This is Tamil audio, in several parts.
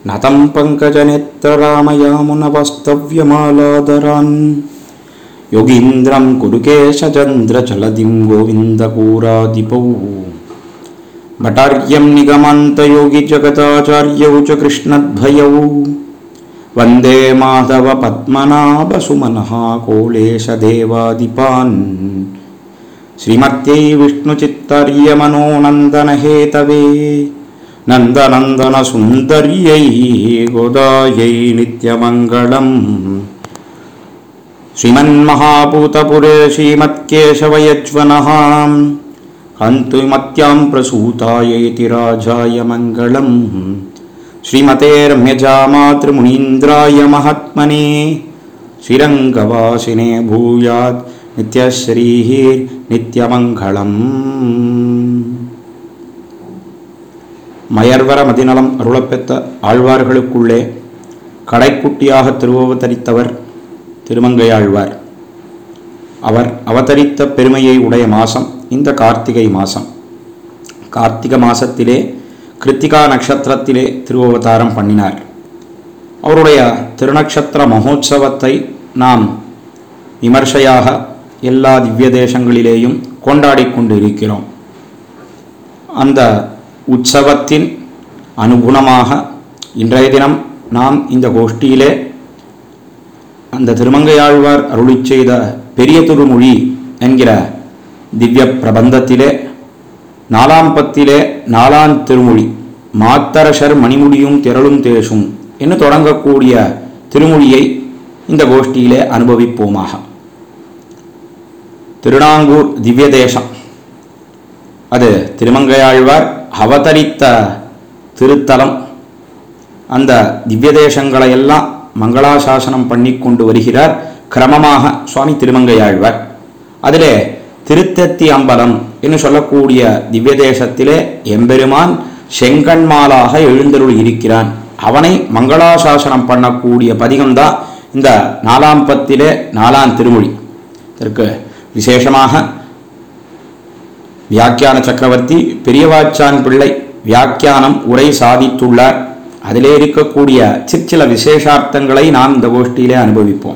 नतं पङ्कजनेत्ररामयामुनवस्तव्यमालादरान् योगीन्द्रं कुरुकेशचन्द्रचलदिं गोविन्दपूरादिपौ भटार्यं निगमान्तयोगिजगताचार्यौ च कृष्णद्वयौ वन्दे माधवपद्मनाभसुमनः कोलेशदेवादिपान् श्रीमत्यै विष्णुचित्तर्यमनोनन्दनहेतवे नन्दनन्दनसुन्दर्यै गोदायै नित्यमङ्गलम् श्रीमन्महापूतपुरे श्रीमत्केशवयज्वनः हन्तुमत्यां प्रसूतायैति राजाय मङ्गलम् श्रीमतेर्म्यजामातृमुनीन्द्राय महात्मने श्रीरङ्गवासिने भूयात् नित्यश्रीः நித்யமங்களம் மயர்வர மதிநலம் அருளப்பெத்த ஆழ்வார்களுக்குள்ளே கடைக்குட்டியாக திருவவதரித்தவர் திருமங்கையாழ்வார் அவர் அவதரித்த பெருமையை உடைய மாசம் இந்த கார்த்திகை மாசம் கார்த்திக மாசத்திலே கிருத்திகா நட்சத்திரத்திலே திருவவதாரம் பண்ணினார் அவருடைய திருநக்ஷத்திர மகோத்சவத்தை நாம் விமர்சையாக எல்லா திவ்ய தேசங்களிலேயும் கொண்டாடி கொண்டு இருக்கிறோம் அந்த உற்சவத்தின் அனுகுணமாக இன்றைய தினம் நாம் இந்த கோஷ்டியிலே அந்த திருமங்கையாழ்வார் அருளி செய்த பெரிய திருமொழி என்கிற திவ்ய பிரபந்தத்திலே நாலாம் பத்திலே நாலாம் திருமொழி மாத்தரசர் மணிமுடியும் திரளும் தேசும் என்று தொடங்கக்கூடிய திருமொழியை இந்த கோஷ்டியிலே அனுபவிப்போமாக திருநாங்கூர் திவ்ய தேசம் அது திருமங்கையாழ்வார் அவதரித்த திருத்தலம் அந்த திவ்ய தேசங்களை எல்லாம் மங்களாசாசனம் பண்ணி கொண்டு வருகிறார் கிரமமாக சுவாமி திருமங்கையாழ்வார் அதிலே திருத்தத்தி அம்பலம் என்று சொல்லக்கூடிய திவ்ய தேசத்திலே எம்பெருமான் செங்கண்மாலாக எழுந்தருள் இருக்கிறான் அவனை மங்களாசாசனம் பண்ணக்கூடிய பதிகம்தான் இந்த நாலாம் பத்திலே நாலாம் திருமொழி இதற்கு விசேஷமாக வியாக்கியான சக்கரவர்த்தி பெரியவாச்சான் பிள்ளை வியாக்கியானம் உரை சாதித்துள்ளார் அதிலே இருக்கக்கூடிய சிற்சில விசேஷார்த்தங்களை நாம் இந்த கோஷ்டியிலே அனுபவிப்போம்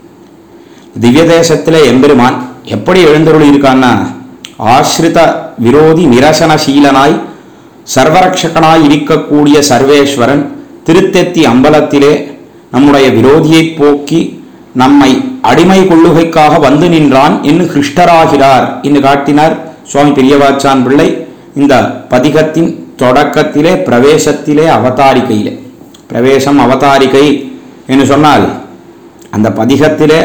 திவ்ய தேசத்திலே எம்பெருமான் எப்படி எழுந்தருள் இருக்கான்னா ஆசிரித விரோதி நிரசனசீலனாய் சர்வரக்ஷகனாய் இருக்கக்கூடிய சர்வேஸ்வரன் திருத்தெத்தி அம்பலத்திலே நம்முடைய விரோதியை போக்கி நம்மை அடிமை கொள்ளுகைக்காக வந்து நின்றான் என்று கிருஷ்டராகிறார் என்று காட்டினார் சுவாமி பெரியவாச்சான் பிள்ளை இந்த பதிகத்தின் தொடக்கத்திலே பிரவேசத்திலே அவதாரிகையிலே பிரவேசம் அவதாரிகை என்று சொன்னால் அந்த பதிகத்திலே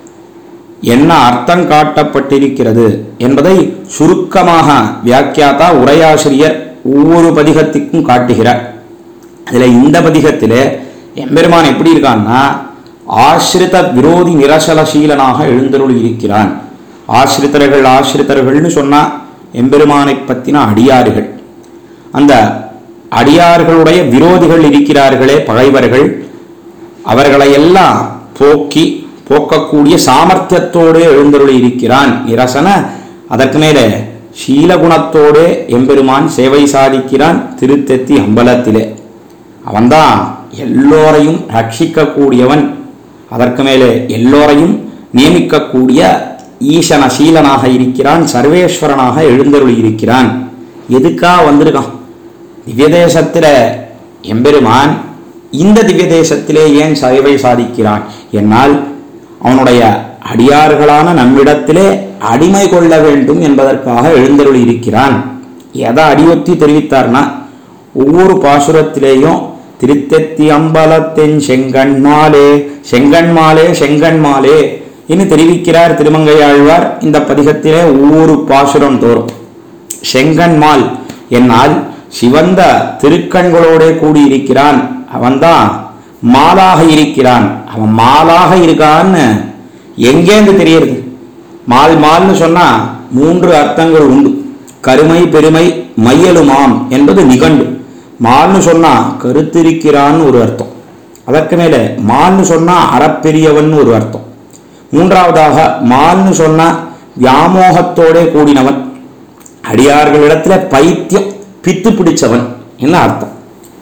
என்ன அர்த்தம் காட்டப்பட்டிருக்கிறது என்பதை சுருக்கமாக வியாக்கியாத்தா உரையாசிரியர் ஒவ்வொரு பதிகத்திற்கும் காட்டுகிறார் அதில் இந்த பதிகத்திலே எம்பெருமான் எப்படி இருக்கான்னா ஆசிரித விரோதி நிரசலசீலனாக எழுந்தருள் இருக்கிறான் ஆசிரித்தர்கள் ஆசிரித்தர்கள்னு சொன்னா எம்பெருமானை பற்றின அடியார்கள் அந்த அடியார்களுடைய விரோதிகள் இருக்கிறார்களே பகைவர்கள் அவர்களை எல்லாம் போக்கி போக்கக்கூடிய சாமர்த்தியத்தோடு எழுந்தருளி இருக்கிறான் நிரசன அதற்கு மேலே சீலகுணத்தோடு எம்பெருமான் சேவை சாதிக்கிறான் திருத்தெத்தி அம்பலத்திலே அவன்தான் எல்லோரையும் ரட்சிக்கக்கூடியவன் அதற்கு மேலே எல்லோரையும் நியமிக்கக்கூடிய ஈசன சீலனாக இருக்கிறான் சர்வேஸ்வரனாக எழுந்தருளி இருக்கிறான் எதுக்கா வந்திருக்கான் திவ்ய தேசத்தில் எம்பெருமான் இந்த திவ்ய தேசத்திலே ஏன் சேவை சாதிக்கிறான் என்னால் அவனுடைய அடியார்களான நம்மிடத்திலே அடிமை கொள்ள வேண்டும் என்பதற்காக எழுந்தருளி இருக்கிறான் எதை அடியொத்தி தெரிவித்தார்னா ஒவ்வொரு பாசுரத்திலேயும் திருத்தெத்தி அம்பலத்தின் செங்கண்மாலே செங்கண்மாலே செங்கண்மாலே என்று தெரிவிக்கிறார் திருமங்கையாழ்வார் இந்த பதிகத்திலே ஒவ்வொரு பாசுரம் தோறும் செங்கண்மால் என்னால் சிவந்த திருக்கண்களோடே கூடியிருக்கிறான் அவன்தான் மாலாக இருக்கிறான் அவன் மாலாக இருக்கான்னு எங்கேருந்து தெரியுது மால் மால்னு சொன்னா மூன்று அர்த்தங்கள் உண்டு கருமை பெருமை மையலுமாம் என்பது நிகண்டு மால்னு சொன்னா கருத்திருக்கிறான்னு ஒரு அர்த்தம் அதற்கு மேலே மால்னு சொன்னா அறப்பெரியவன் ஒரு அர்த்தம் மூன்றாவதாக மால்னு சொன்னா வியாமோகத்தோடே கூடினவன் அடியார்களிடத்துல பைத்தியம் பித்து பிடிச்சவன் என்ன அர்த்தம்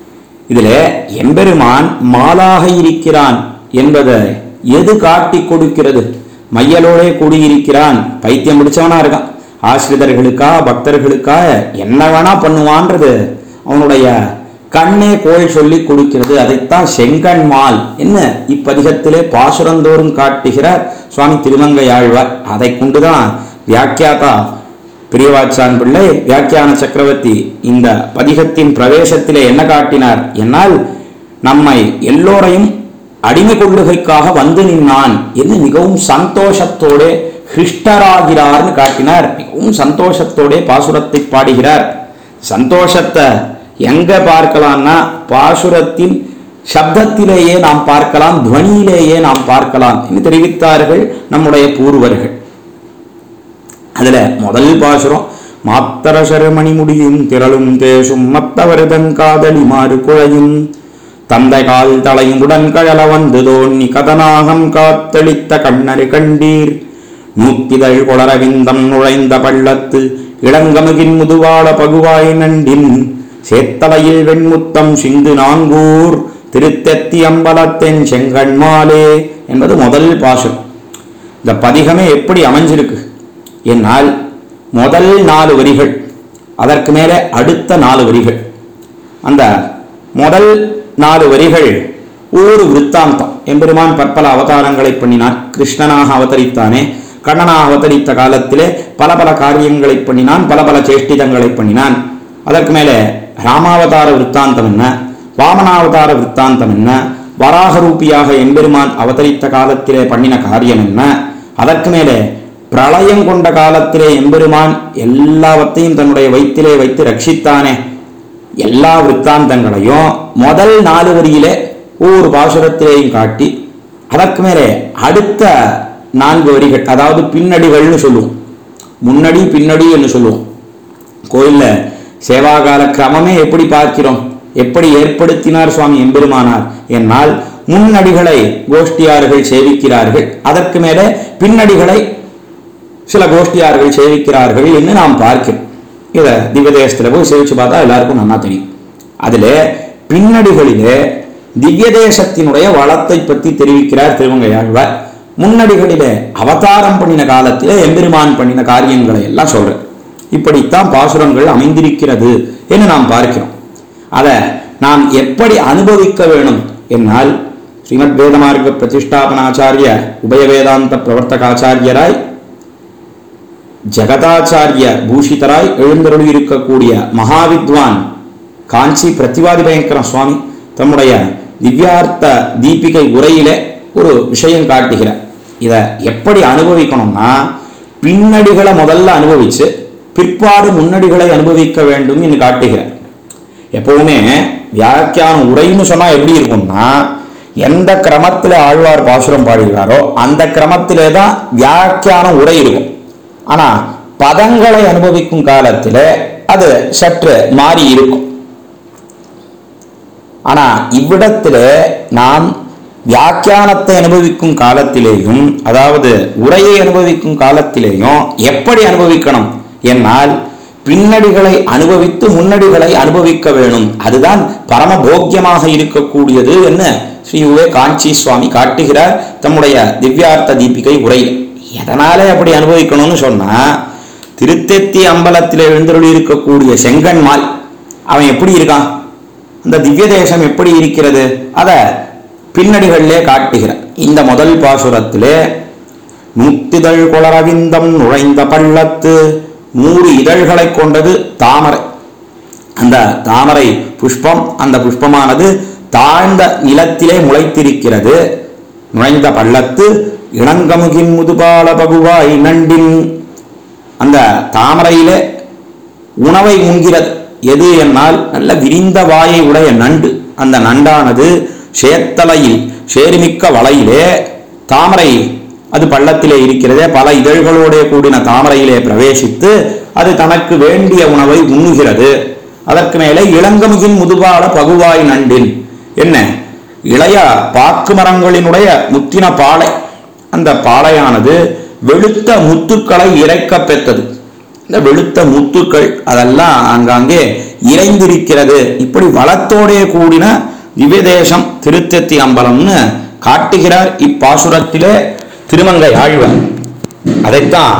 இதுல எம்பெருமான் மாலாக இருக்கிறான் என்பதை எது காட்டி கொடுக்கிறது மையலோடே கூடியிருக்கிறான் பைத்தியம் பிடிச்சவனா இருக்கான் ஆசிரிதர்களுக்கா பக்தர்களுக்கா என்ன வேணா பண்ணுவான்றது அவனுடைய கண்ணே கோள் சொல்லி கொடுக்கிறது அதைத்தான் செங்கண்மால் என்ன இப்பதிகத்திலே பாசுரந்தோறும் காட்டுகிறார் சுவாமி திருமங்கையாழ்வார் அதை கொண்டுதான் வியாக்கியாதா பிரியவாச்சான் பிள்ளை வியாக்கியான சக்கரவர்த்தி இந்த பதிகத்தின் பிரவேசத்திலே என்ன காட்டினார் என்னால் நம்மை எல்லோரையும் அடிமை கொள்ளுகைக்காக வந்து நின்னான் என்று மிகவும் சந்தோஷத்தோடு ஹிருஷ்டராகிறார்னு காட்டினார் மிகவும் சந்தோஷத்தோட பாசுரத்தை பாடுகிறார் சந்தோஷத்தை எங்க பார்க்கலாம்னா பாசுரத்தின் சப்தத்திலேயே நாம் பார்க்கலாம் துவனியிலேயே நாம் பார்க்கலாம் என்று தெரிவித்தார்கள் நம்முடைய பூர்வர்கள் அதுல முதல் பாசுரம் மாத்தர சரமணி முடியும் திரளும் தேசும் மத்தவருதன் காதலி மாறு குழையும் தந்தை கால் தலையும் உடன் கழல வந்து தோன்னி கதனாகம் காத்தளித்த கண்ணரு கண்டீர் நூத்திதழ் கொளரவிந்தம் நுழைந்த பள்ளத்து இளங்கமுகின் முதுவாள பகுவாய் நண்டின் சேத்தலையில் வெண்முத்தம் சிந்து நாங்கூர் திருத்தெத்தி அம்பலத்தென் செங்கண்மாலே என்பது முதல் பாசுரம் இந்த பதிகமே எப்படி அமைஞ்சிருக்கு என்னால் முதல் நாலு வரிகள் அதற்கு மேலே அடுத்த நாலு வரிகள் அந்த முதல் நாலு வரிகள் ஒரு விருத்தாந்தம் எம்பெருமான் பற்பல அவதாரங்களை பண்ணினான் கிருஷ்ணனாக அவதரித்தானே கண்ணனாக அவதரித்த காலத்திலே பல பல காரியங்களை பண்ணினான் பல பல சேஷ்டிதங்களை பண்ணினான் அதற்கு மேலே ராமாவதார விருத்தாந்தம் என்ன வாமனாவதார விருத்தாந்தம் என்ன வராக ரூபியாக எம்பெருமான் அவதரித்த காலத்திலே பண்ணின காரியம் என்ன அதற்கு மேலே பிரளயம் கொண்ட காலத்திலே எம்பெருமான் எல்லாவற்றையும் தன்னுடைய வயிற்றிலே வைத்து ரட்சித்தானே எல்லா விற்த்தாந்தங்களையும் முதல் நாலு வரியிலே ஒவ்வொரு பாசுரத்திலேயும் காட்டி அதற்கு மேலே அடுத்த நான்கு வரிகள் அதாவது பின்னடிகள்னு சொல்லுவோம் முன்னடி பின்னடி என்று சொல்லுவோம் கோயில்ல சேவாகால கிரமமே எப்படி பார்க்கிறோம் எப்படி ஏற்படுத்தினார் சுவாமி எம்பெருமானார் என்னால் முன்னடிகளை கோஷ்டியார்கள் சேவிக்கிறார்கள் அதற்கு மேலே பின்னடிகளை சில கோஷ்டியார்கள் சேவிக்கிறார்கள் என்று நாம் பார்க்கிறோம் இதை திவ்யதேசத்தில் போய் சேவிச்சு பார்த்தா எல்லாருக்கும் நல்லா தெரியும் அதில் பின்னடிகளிலே திவ்யதேசத்தினுடைய வளத்தை பற்றி தெரிவிக்கிறார் திருவங்கையாழ்வார் முன்னடிகளிலே அவதாரம் பண்ணின காலத்திலே எம்பெருமான் பண்ணின காரியங்களை எல்லாம் சொல்றார் இப்படித்தான் பாசுரங்கள் அமைந்திருக்கிறது என்று நாம் பார்க்கிறோம் அதை நாம் எப்படி அனுபவிக்க வேணும் என்னால் ஸ்ரீமத் வேதமார்க்க பிரதிஷ்டாபனாச்சாரிய உபயவேதாந்த பிரவர்த்தகாச்சாரியராய் ஜெகதாச்சாரிய பூஷிதராய் எழுந்தருளி இருக்கக்கூடிய மகாவித்வான் காஞ்சி பிரதிவாதி பயங்கர சுவாமி தம்முடைய திவ்யார்த்த தீபிகை உரையில ஒரு விஷயம் காட்டுகிறார் இதை எப்படி அனுபவிக்கணும்னா பின்னடிகளை முதல்ல அனுபவிச்சு பிற்பாடு முன்னடிகளை அனுபவிக்க வேண்டும் என்று காட்டுகிறார் எப்பவுமே வியாக்கியானம் உரைன்னு சொன்னா எப்படி இருக்கும்னா எந்த கிரமத்தில் ஆழ்வார் பாசுரம் பாடுகிறாரோ அந்த கிரமத்திலே தான் வியாக்கியானம் உரை இருக்கும் ஆனா பதங்களை அனுபவிக்கும் காலத்தில் அது சற்று மாறி இருக்கும் ஆனா இவ்விடத்தில் நாம் வியாக்கியானத்தை அனுபவிக்கும் காலத்திலேயும் அதாவது உரையை அனுபவிக்கும் காலத்திலேயும் எப்படி அனுபவிக்கணும் என்னால் பின்னடிகளை அனுபவித்து முன்னடிகளை அனுபவிக்க வேணும் அதுதான் பரம போக்கியமாக இருக்கக்கூடியது என்ன ஸ்ரீ உவே காஞ்சி சுவாமி காட்டுகிறார் தம்முடைய திவ்யார்த்த தீபிகை உரை எதனாலே அப்படி அனுபவிக்கணும்னு சொன்னா திருத்தெத்தி அம்பலத்தில் எழுந்தருளி இருக்கக்கூடிய செங்கன்மால் அவன் எப்படி இருக்கான் அந்த திவ்ய தேசம் எப்படி இருக்கிறது அத பின்னடிகளிலே காட்டுகிறார் இந்த முதல் பாசுரத்திலே நூத்திதழ் குளரவிந்தம் நுழைந்த பள்ளத்து நூறு இதழ்களை கொண்டது தாமரை அந்த தாமரை புஷ்பம் அந்த புஷ்பமானது தாழ்ந்த நிலத்திலே முளைத்திருக்கிறது நுழைந்த பள்ளத்து இளங்கமுகின் முதுபால பகுவாய் நண்டின் அந்த தாமரையிலே உணவை உண்கிறது எது என்னால் நல்ல விரிந்த வாயை உடைய நண்டு அந்த நண்டானது சேத்தலையில் சேருமிக்க வலையிலே தாமரை அது பள்ளத்திலே இருக்கிறதே பல இதழ்களோட கூடின தாமரையிலே பிரவேசித்து அது தனக்கு வேண்டிய உணவை உண்ணுகிறது அதற்கு மேலே இளங்கமுகின் முதுபால பகுவாய் நண்டின் என்ன இளைய பாக்கு மரங்களினுடைய முத்தின பாலை அந்த பாலையானது வெளுத்த முத்துக்களை இறைக்க பெற்றது இந்த வெளுத்த முத்துக்கள் அதெல்லாம் ஆங்காங்கே இறைந்திருக்கிறது இப்படி வளத்தோடே கூடின திவ்யதேசம் திருத்தத்தி அம்பலம்னு காட்டுகிறார் இப்பாசுரத்திலே திருமங்கை ஆழ்வார் அதைத்தான்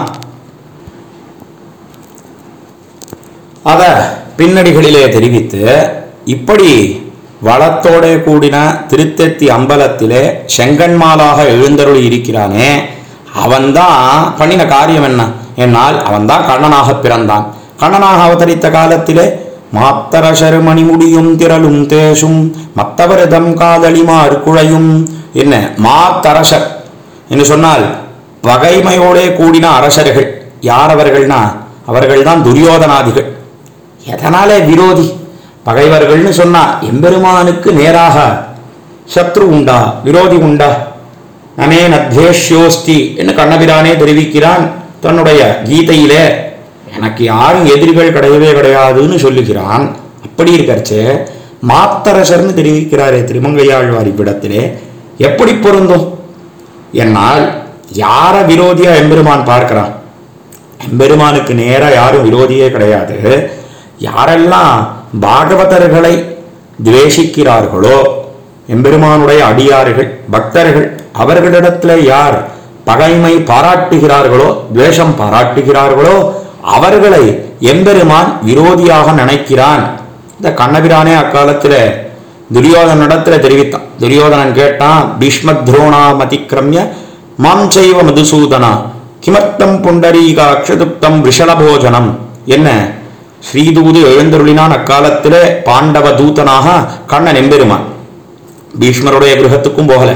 அத பின்னடிகளிலே தெரிவித்து இப்படி வளத்தோடே கூடின திருத்தத்தி அம்பலத்திலே செங்கன்மாலாக எழுந்தருளி இருக்கிறானே அவன்தான் பண்ணின காரியம் என்ன என்னால் அவன்தான் கண்ணனாக பிறந்தான் கண்ணனாக அவதரித்த காலத்திலே மாத்தரசர் மணிமுடியும் திரளும் தேசும் மத்தவரதம் காதலிமார் குழையும் என்ன மாத்தரசர் என்று சொன்னால் பகைமையோடே கூடின அரசர்கள் யார் அவர்கள்னா அவர்கள்தான் துரியோதனாதிகள் எதனாலே விரோதி பகைவர்கள்னு சொன்னா எம்பெருமானுக்கு நேராக சத்ரு உண்டா விரோதி உண்டா நமே நத்தேஷ்யோஸ்தி என்று கண்ணபிரானே தெரிவிக்கிறான் தன்னுடைய கீதையிலே எனக்கு யாரும் எதிரிகள் கிடையவே கிடையாதுன்னு சொல்லுகிறான் அப்படி இருக்கறச்சே மாத்தரசர்னு தெரிவிக்கிறாரே திருமங்கையாழ்வார் இவ்விடத்திலே எப்படி பொருந்தும் என்னால் யார விரோதியா எம்பெருமான் பார்க்கிறான் எம்பெருமானுக்கு நேரா யாரும் விரோதியே கிடையாது யாரெல்லாம் பாகவதர்களை துவேஷிக்கிறார்களோ எம்பெருமானுடைய அடியார்கள் பக்தர்கள் அவர்களிடத்துல யார் பகைமை பாராட்டுகிறார்களோ துவேஷம் பாராட்டுகிறார்களோ அவர்களை எம்பெருமான் விரோதியாக நினைக்கிறான் இந்த கண்ணபிரானே அக்காலத்துல துரியோதனிடத்துல தெரிவித்தான் துரியோதனன் கேட்டான் பீஷ்ம துரோணா மதிக்கிரமிய மாம் செய்வ மதுசூதனா கிமர்த்தம் புண்டரீகாட்சதுப்தம் விஷலபோஜனம் என்ன ஸ்ரீதூது எழுந்தருளினான் அக்காலத்திலே பாண்டவ தூதனாக கண்ணன் எம்பெருமான் பீஷ்மருடைய கிரகத்துக்கும் போகல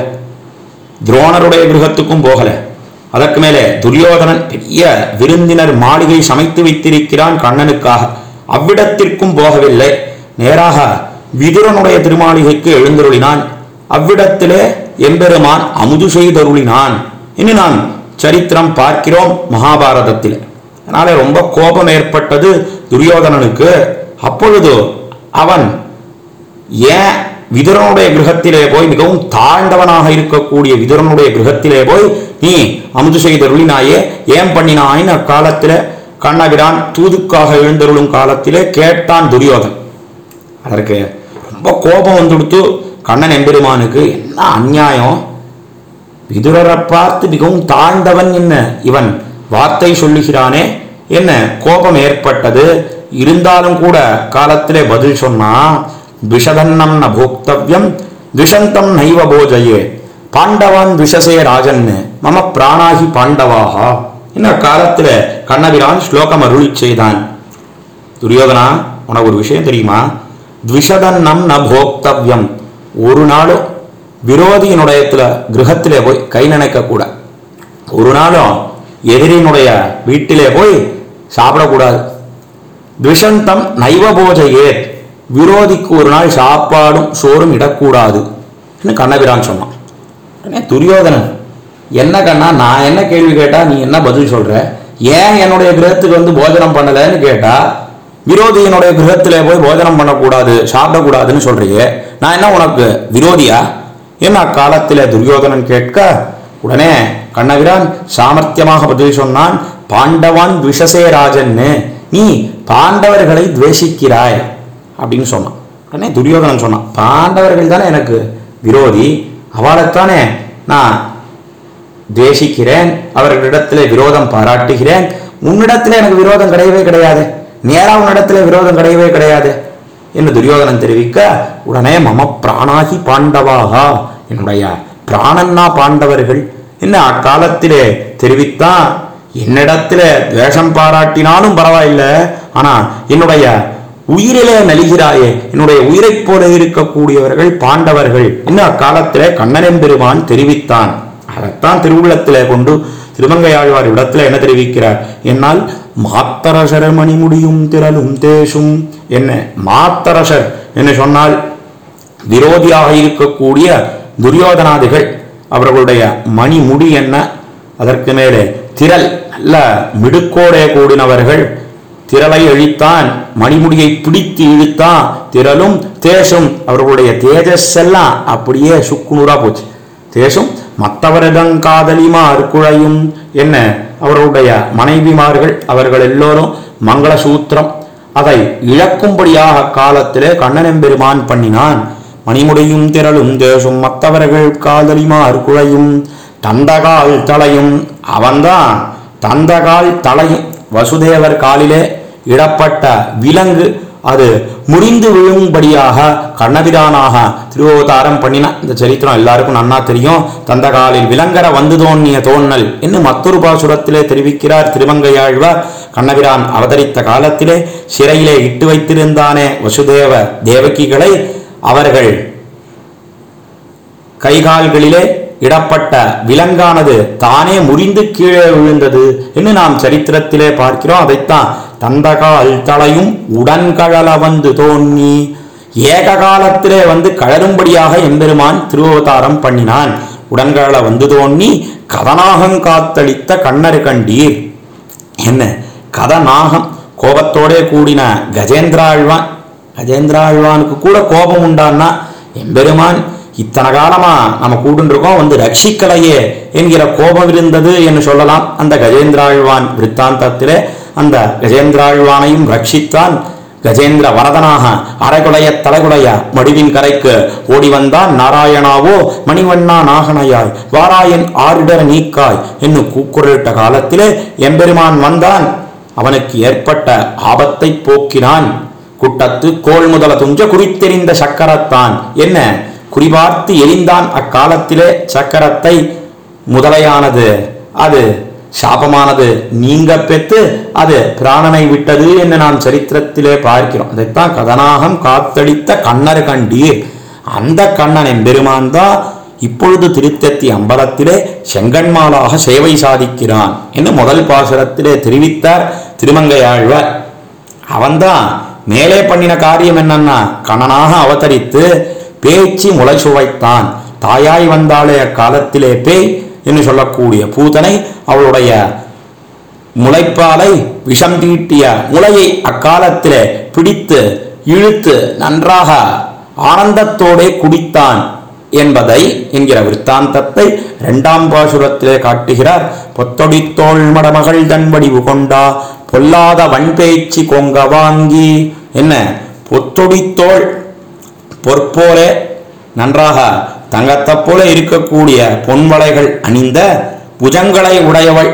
துரோணருடைய கிரகத்துக்கும் போகல அதற்கு மேலே துரியோதனன் பெரிய விருந்தினர் மாளிகை சமைத்து வைத்திருக்கிறான் கண்ணனுக்காக அவ்விடத்திற்கும் போகவில்லை நேராக விதுரனுடைய திருமாளிகைக்கு எழுந்தருளினான் அவ்விடத்திலே எம்பெருமான் அமுது செய்தருளினான் இனி நான் சரித்திரம் பார்க்கிறோம் மகாபாரதத்தில் அதனால ரொம்ப கோபம் ஏற்பட்டது துரியோதனனுக்கு அப்பொழுது அவன் ஏன் விதுரனுடைய கிரகத்திலே போய் மிகவும் தாழ்ந்தவனாக இருக்கக்கூடிய விதுரனுடைய கிரகத்திலே போய் நீ அமுது செய்தருளினாயே ஏன் பண்ணினாயின்னு அக்காலத்திலே கண்ணபிரான் தூதுக்காக எழுந்தருளும் காலத்திலே கேட்டான் துரியோதன் அதற்கு ரொம்ப கோபம் வந்துடுத்து கண்ணன் எம்பெருமானுக்கு என்ன அநியாயம் விதுரரை பார்த்து மிகவும் தாழ்ந்தவன் என்ன இவன் வார்த்தை சொல்லுகிறானே என்ன கோபம் ஏற்பட்டது இருந்தாலும் கூட காலத்திலே பதில் சொன்னா விஷதன்னம் ந போக்தவ்யம் துஷந்தம் நைவ போஜயே பாண்டவான் விஷசே ராஜன் மம பிராணாகி பாண்டவாகா என்ன காலத்துல கண்ணபிரான் ஸ்லோகம் அருளி செய்தான் துரியோதனா உனக்கு ஒரு விஷயம் தெரியுமா த்விஷதன்னம் ந போக்தவ்யம் ஒரு நாளும் விரோதியினுடையத்துல கிரகத்திலே போய் கை நினைக்க கூட ஒரு நாளும் எதிரியினுடைய வீட்டிலே போய் சாப்பிடக்கூடாது த்விஷந்தம் நைவ போஜையே விரோதிக்கு ஒரு நாள் சாப்பாடும் சோறும் இடக்கூடாது கண்ணபிரான் சொன்னான் உடனே துரியோதனன் என்ன கண்ணா நான் என்ன கேள்வி கேட்டா நீ என்ன பதில் சொல்ற ஏன் என்னுடைய கிரகத்துக்கு வந்து போஜனம் பண்ணலைன்னு கேட்டா விரோதியினுடைய கிரகத்திலே போய் போஜனம் பண்ணக்கூடாது சாப்பிடக்கூடாதுன்னு சொல்றியே நான் என்ன உனக்கு விரோதியா என்ன அக்காலத்திலே துரியோதனன் கேட்க உடனே கண்ணபிரான் சாமர்த்தியமாக பதில் சொன்னான் பாண்டவான் விஷசே ராஜன்னு நீ பாண்டவர்களை துவேஷிக்கிறாய் அப்படின்னு சொன்னான் உடனே துரியோதனன் சொன்னான் பாண்டவர்கள் தானே எனக்கு விரோதி அவளைத்தானே நான் துவேஷிக்கிறேன் அவர்களிடத்திலே விரோதம் பாராட்டுகிறேன் உன்னிடத்திலே எனக்கு விரோதம் கிடையவே கிடையாது நேரா உன்னிடத்திலே விரோதம் கிடையவே கிடையாது என்று துரியோதனன் தெரிவிக்க உடனே மம பிராணாகி பாண்டவாகா என்னுடைய பிராணன்னா பாண்டவர்கள் என்ன அக்காலத்திலே தெரிவித்தான் என்னிடத்திலே துவேஷம் பாராட்டினாலும் பரவாயில்லை ஆனா என்னுடைய உயிரிலே நலிகிறாயே என்னுடைய உயிரைப் போல இருக்கக்கூடியவர்கள் பாண்டவர்கள் என்ன அக்காலத்திலே கண்ணனன் பெருமான் தெரிவித்தான் அதைத்தான் திருவுள்ளத்திலே கொண்டு திருமங்கையாழ்வார் இடத்துல என்ன தெரிவிக்கிறார் என்னால் மாத்தரசர மணிமுடியும் திரளும் தேசும் என்ன மாத்தரசர் என்று சொன்னால் விரோதியாக இருக்கக்கூடிய துரியோதனாதிகள் அவர்களுடைய மணிமுடி என்ன அதற்கு மேலே திரள் நல்ல மிடுக்கோடே கூடினவர்கள் திரளை அழித்தான் மணிமுடியை பிடித்து இழுத்தான் திரளும் தேசும் அவர்களுடைய தேஜஸ் எல்லாம் அப்படியே சுக்குநூறா போச்சு தேசும் மற்றவரதங்காதலிமார் குழையும் என்ன அவர்களுடைய மனைவிமார்கள் அவர்கள் எல்லோரும் மங்கள சூத்திரம் அதை இழக்கும்படியாக காலத்திலே கண்ணனெம்பெருமான் பண்ணினான் மணிமுடியும் திரளும் தேசும் மற்றவர்கள் காதலிமார் குழையும் தந்தகால் தலையும் அவன்தான் தந்தகால் தலையும் வசுதேவர் காலிலே இடப்பட்ட விலங்கு அது முறிந்து விழும்படியாக கண்ணபிரானாக திருவோதாரம் பண்ணின இந்த சரித்திரம் எல்லாருக்கும் நன்னா தெரியும் தந்த காலில் விலங்கர வந்து தோன்னிய தோன்னல் என்று மற்றொரு பாசுரத்திலே தெரிவிக்கிறார் திருமங்கையாழ்வார் கண்ணபிரான் அவதரித்த காலத்திலே சிறையிலே இட்டு வைத்திருந்தானே வசுதேவ தேவகிகளை அவர்கள் கைகால்களிலே இடப்பட்ட விலங்கானது தானே முறிந்து கீழே விழுந்தது என்று நாம் சரித்திரத்திலே பார்க்கிறோம் அதைத்தான் தந்தகால் தலையும் உடன்கழல வந்து தோன்னி ஏக காலத்திலே வந்து கழறும்படியாக எம்பெருமான் திருவவதாரம் பண்ணினான் உடன்கழல வந்து தோன்னி கதனாகம் காத்தளித்த கண்ணரு கண்டீர் என்ன கதநாகம் கோபத்தோடே கூடின கஜேந்திராழ்வான் கஜேந்திராழ்வானுக்கு கூட கோபம் உண்டான்னா எம்பெருமான் இத்தனை காலமா நம்ம கூடுன்றிருக்கோம் வந்து ரட்சிக்கலையே என்கிற கோபம் இருந்தது என்று சொல்லலாம் அந்த கஜேந்திராழ்வான் விற்த்தாந்தத்திலே அந்த கஜேந்திராழ்வானையும் ரட்சித்தான் கஜேந்திர வரதனாக அரைகுலைய தலைகுலைய மடுவின் கரைக்கு ஓடி வந்தான் நாராயணாவோ மணிவண்ணா நாகனையாய் வாராயன் ஆரிடர நீக்காய் என்று கூக்குரலிட்ட காலத்திலே எம்பெருமான் வந்தான் அவனுக்கு ஏற்பட்ட ஆபத்தை போக்கினான் குட்டத்து கோள் முதல துஞ்ச குறித்தெறிந்த சக்கரத்தான் என்ன குறிபார்த்து எரிந்தான் அக்காலத்திலே சக்கரத்தை முதலையானது அது சாபமானது நீங்க பெற்று அது பிராணனை விட்டது என்று நாம் சரித்திரத்திலே பார்க்கிறோம் அதைத்தான் கதனாகம் காத்தளித்த கண்ணர் கண்டீர் அந்த கண்ணன் எம்பெருமான் தான் இப்பொழுது திருத்தத்தி அம்பலத்திலே செங்கன்மாலாக சேவை சாதிக்கிறான் என்று முதல் பாசுரத்திலே தெரிவித்தார் திருமங்கையாழ்வார் அவன்தான் மேலே பண்ணின காரியம் என்னன்னா கணனாக அவதரித்து பேச்சு முளை சுவைத்தான் தாயாய் வந்தாலே அக்காலத்திலே பேய் என்று சொல்லக்கூடிய பூதனை அவளுடைய முளைப்பாலை விஷம் தீட்டிய முளையை அக்காலத்திலே பிடித்து இழுத்து நன்றாக ஆனந்தத்தோடே குடித்தான் என்பதை என்கிற விற்த்தாந்தத்தை இரண்டாம் பாசுரத்திலே காட்டுகிறார் பொத்தொடித்தோள் மடமகள் தன் வடிவு கொண்டா பொல்லாத வன்பேச்சி கொங்க வாங்கி என்ன பொத்தொடித்தோள் பொற்போலே நன்றாக தங்கத்தைப் போல இருக்கக்கூடிய பொன்வளைகள் அணிந்த புஜங்களை உடையவள்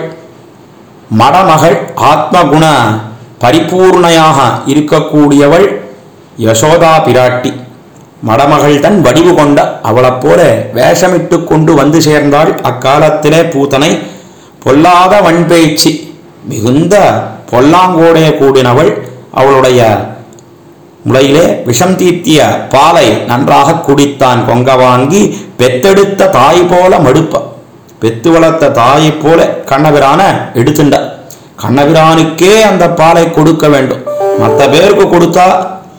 மடமகள் ஆத்மகுண பரிபூர்ணையாக இருக்கக்கூடியவள் யசோதா பிராட்டி மடமகள் தன் வடிவு கொண்ட அவளைப் போல வேஷமிட்டு கொண்டு வந்து சேர்ந்தாள் அக்காலத்திலே பூத்தனை பொல்லாத வன்பேச்சு மிகுந்த பொல்லாங்கோடைய கூடினவள் அவளுடைய முளையிலே விஷம் தீர்த்திய பாலை நன்றாக குடித்தான் கொங்க வாங்கி பெத்தெடுத்த தாய் போல மடுப்ப பெத்து வளர்த்த தாயை போல கண்ணபிரான எடுத்துண்ட கண்ணபிரானுக்கே அந்த பாலை கொடுக்க வேண்டும் மற்ற பேருக்கு கொடுத்தா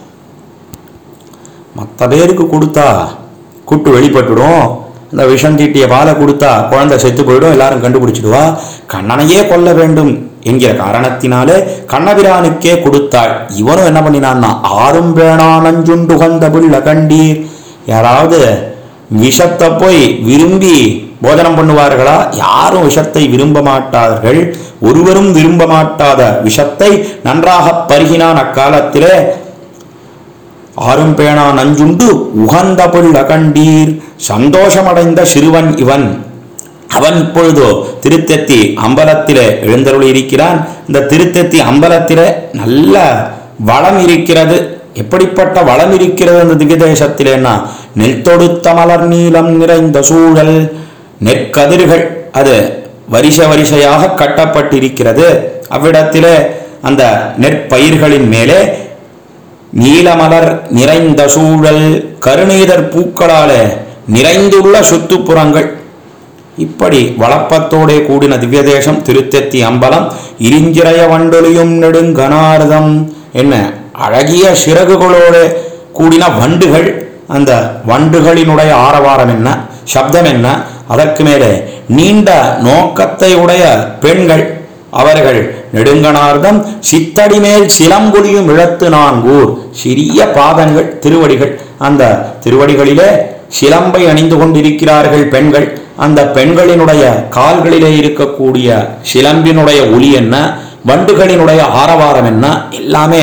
மற்ற பேருக்கு கொடுத்தா கூட்டு வெளிப்பட்டுடும் இந்த விஷம் தீட்டிய பாலை கொடுத்தா குழந்தை செத்து போயிடும் எல்லாரும் கண்டுபிடிச்சிடுவா கண்ணனையே கொல்ல வேண்டும் என்கிற காரணத்தினாலே கண்ணபிரானுக்கே கொடுத்தாள் இவனும் என்ன பண்ணினான்னா ஆறும் வேணா நஞ்சுண்டுகந்த புள்ள கண்டீர் யாராவது விஷத்தை போய் விரும்பி போஜனம் பண்ணுவார்களா யாரும் விஷத்தை விரும்ப மாட்டார்கள் ஒருவரும் விரும்ப மாட்டாத விஷத்தை நன்றாக பருகினான் அக்காலத்திலே ஆறும் பேணா நஞ்சுண்டு உகந்த புல் அகண்டீர் சந்தோஷமடைந்த சிறுவன் இவன் அவன் இப்பொழுதோ திருத்தத்தி அம்பலத்திலே எழுந்தருளி இருக்கிறான் இந்த திருத்தத்தி அம்பலத்திலே நல்ல வளம் இருக்கிறது எப்படிப்பட்ட வளம் இருக்கிறது அந்த திவ்யதேசத்திலேன்னா நெல் தொடுத்த மலர் நீளம் நிறைந்த சூழல் நெற்கதிர்கள் அது வரிசை வரிசையாக கட்டப்பட்டிருக்கிறது அவ்விடத்திலே அந்த நெற்பயிர்களின் மேலே நீலமலர் நிறைந்த சூழல் கருநீதர் பூக்களாலே நிறைந்துள்ள சுத்துப்புறங்கள் இப்படி வளப்பத்தோடே கூடின திவ்யதேசம் திருத்தெத்தி அம்பலம் இரிஞ்சிறைய வண்டொலியும் நெடுங்கனார்தம் என்ன அழகிய சிறகுகளோடு கூடின வண்டுகள் அந்த வண்டுகளினுடைய ஆரவாரம் என்ன சப்தம் என்ன அதற்கு மேலே நீண்ட நோக்கத்தை உடைய பெண்கள் அவர்கள் நெடுங்கனார்தம் சித்தடி மேல் சிலம்புலியும் இழத்து நான்கூர் சிறிய பாதங்கள் திருவடிகள் அந்த திருவடிகளிலே சிலம்பை அணிந்து கொண்டிருக்கிறார்கள் பெண்கள் அந்த பெண்களினுடைய கால்களிலே இருக்கக்கூடிய சிலம்பினுடைய ஒலி என்ன வண்டுகளினுடைய ஆரவாரம் என்ன எல்லாமே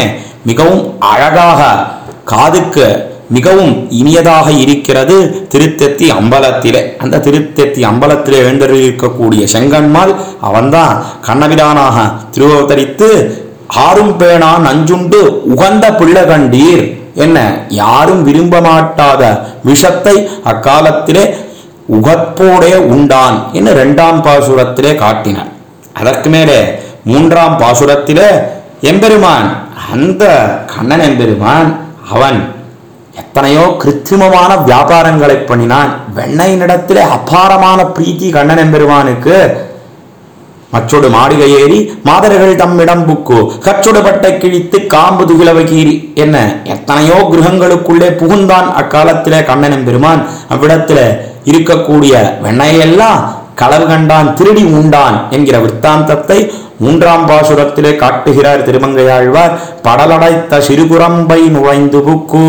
மிகவும் அழகாக காதுக்கு மிகவும் இனியதாக இருக்கிறது திருத்தெத்தி அம்பலத்திலே அந்த திருத்தெத்தி அம்பலத்திலே எழுந்தருளிருக்கக்கூடிய செங்கன்மால் அவன்தான் கண்ணபிரானாக திருவதரித்து ஆறும் பேணா நஞ்சுண்டு உகந்த பிள்ளை கண்டீர் என்ன யாரும் விரும்ப மாட்டாத விஷத்தை அக்காலத்திலே உகப்போடே உண்டான் என்று இரண்டாம் பாசுரத்திலே காட்டினார் அதற்கு மேலே மூன்றாம் பாசுரத்திலே எம்பெருமான் அந்த கண்ணன் எம்பெருமான் அவன் எத்தனையோ கிருத்திரிமமான வியாபாரங்களை பண்ணினான் வெண்ணையினிடத்திலே அபாரமான பிரீத்தி கண்ணன் எம்பெருமானுக்கு மற்றொடு மாளிகை ஏறி மாதர்கள் தம்மிடம் புக்கு கச்சொடு பட்டை கிழித்து காம்பு துகிலவ கீறி என்ன எத்தனையோ கிரகங்களுக்குள்ளே புகுந்தான் அக்காலத்திலே கண்ணன் பெருமான் அவ்விடத்திலே இருக்கக்கூடிய வெண்ணையெல்லாம் களவு கண்டான் திருடி உண்டான் என்கிற விற்த்தாந்தத்தை மூன்றாம் பாசுரத்திலே காட்டுகிறார் திருமங்கையாழ்வார் படலடைத்த சிறுகுரம்பை நுழைந்து புக்கு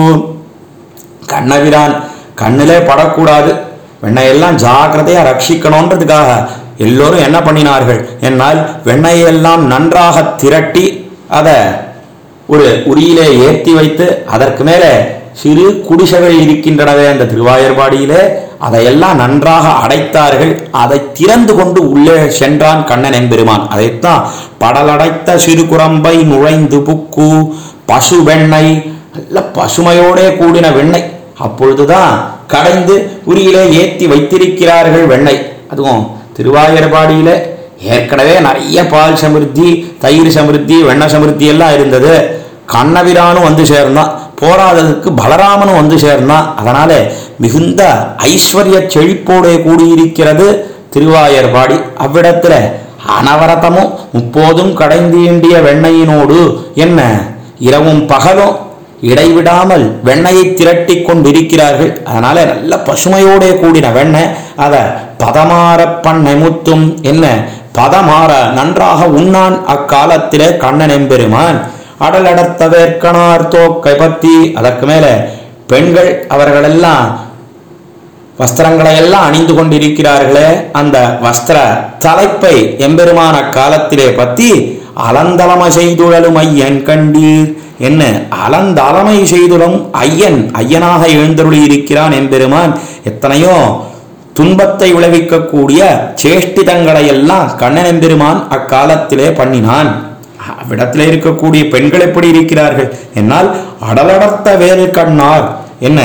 கண்ணபிரான் கண்ணிலே படக்கூடாது வெண்ணையெல்லாம் ஜாக்கிரதையா ரட்சிக்கணுன்றதுக்காக எல்லோரும் என்ன பண்ணினார்கள் என்னால் வெண்ணையெல்லாம் நன்றாக திரட்டி அதை ஒரு உரியிலே ஏற்றி வைத்து அதற்கு மேலே சிறு குடிசைகள் இருக்கின்றனவே அந்த திருவாயர்பாடியிலே அதையெல்லாம் நன்றாக அடைத்தார்கள் அதை திறந்து கொண்டு உள்ளே சென்றான் கண்ணன் எம்பெருமான் அதைத்தான் படலடைத்த சிறு குரம்பை நுழைந்து புக்கு பசு வெண்ணெய் நல்ல பசுமையோடே கூடின வெண்ணெய் அப்பொழுதுதான் கடைந்து உரியிலே ஏற்றி வைத்திருக்கிறார்கள் வெண்ணெய் அதுவும் திருவாயூர்பாடியில ஏற்கனவே நிறைய பால் சமிருத்தி தயிர் சமிருத்தி வெண்ணெய் சமிருத்தி எல்லாம் இருந்தது கண்ணபிரானும் வந்து சேர்ந்தான் போராததுக்கு பலராமனும் வந்து சேர்ந்தான் அதனால மிகுந்த ஐஸ்வர்ய செழிப்போடு கூடியிருக்கிறது திருவாயர்பாடி அவ்விடத்துல அனவரதமும் முப்போதும் கடைந்தீண்டிய வெண்ணையினோடு என்ன இரவும் பகலும் இடைவிடாமல் வெண்ணையை திரட்டி கொண்டிருக்கிறார்கள் அதனால நல்ல பசுமையோட கூடின வெண்ணெய் அதை பதமாற பண்ணை முத்தும் என்ன பதமாற நன்றாக உண்ணான் அக்காலத்திலே கண்ணன் எம்பெருமான் அடலடத்த வேர்க்கனார் தோக்கை பத்தி அதற்கு மேல பெண்கள் அவர்களெல்லாம் வஸ்திரங்களை எல்லாம் அணிந்து கொண்டிருக்கிறார்களே அந்த வஸ்திர தலைப்பை எம்பெருமான காலத்திலே பத்தி அலந்தளமை செய்துழலும் ஐயன் கண்டீர் என்ன அலந்தளமை செய்துளும் ஐயன் ஐயனாக எழுந்தருளி இருக்கிறான் எம்பெருமான் எத்தனையோ துன்பத்தை விளைவிக்கக்கூடிய சேஷ்டிதங்களை எல்லாம் கண்ணன் எம்பெருமான் அக்காலத்திலே பண்ணினான் அவ்விடத்திலே இருக்கக்கூடிய பெண்கள் எப்படி இருக்கிறார்கள் என்னால் அடலடர்த்த வேறு கண்ணார் என்ன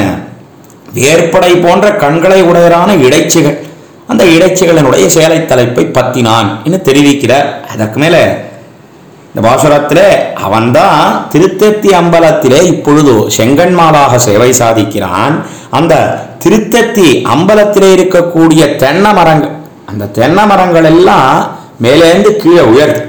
வேற்படை போன்ற கண்களை உடையரான இடைச்சிகள் அந்த இடைச்சிகளினுடைய சேலை தலைப்பை பத்தினான் என்று தெரிவிக்கிறார் அதற்கு மேலே இந்த பாசுரத்திலே அவன்தான் திருத்தத்தி அம்பலத்திலே இப்பொழுது செங்கன்மாலாக சேவை சாதிக்கிறான் அந்த திருத்தத்தி அம்பலத்திலே இருக்கக்கூடிய தென்னை மரங்கள் அந்த தென்னை மரங்கள் எல்லாம் மேலேந்து கீழே உயர்த்து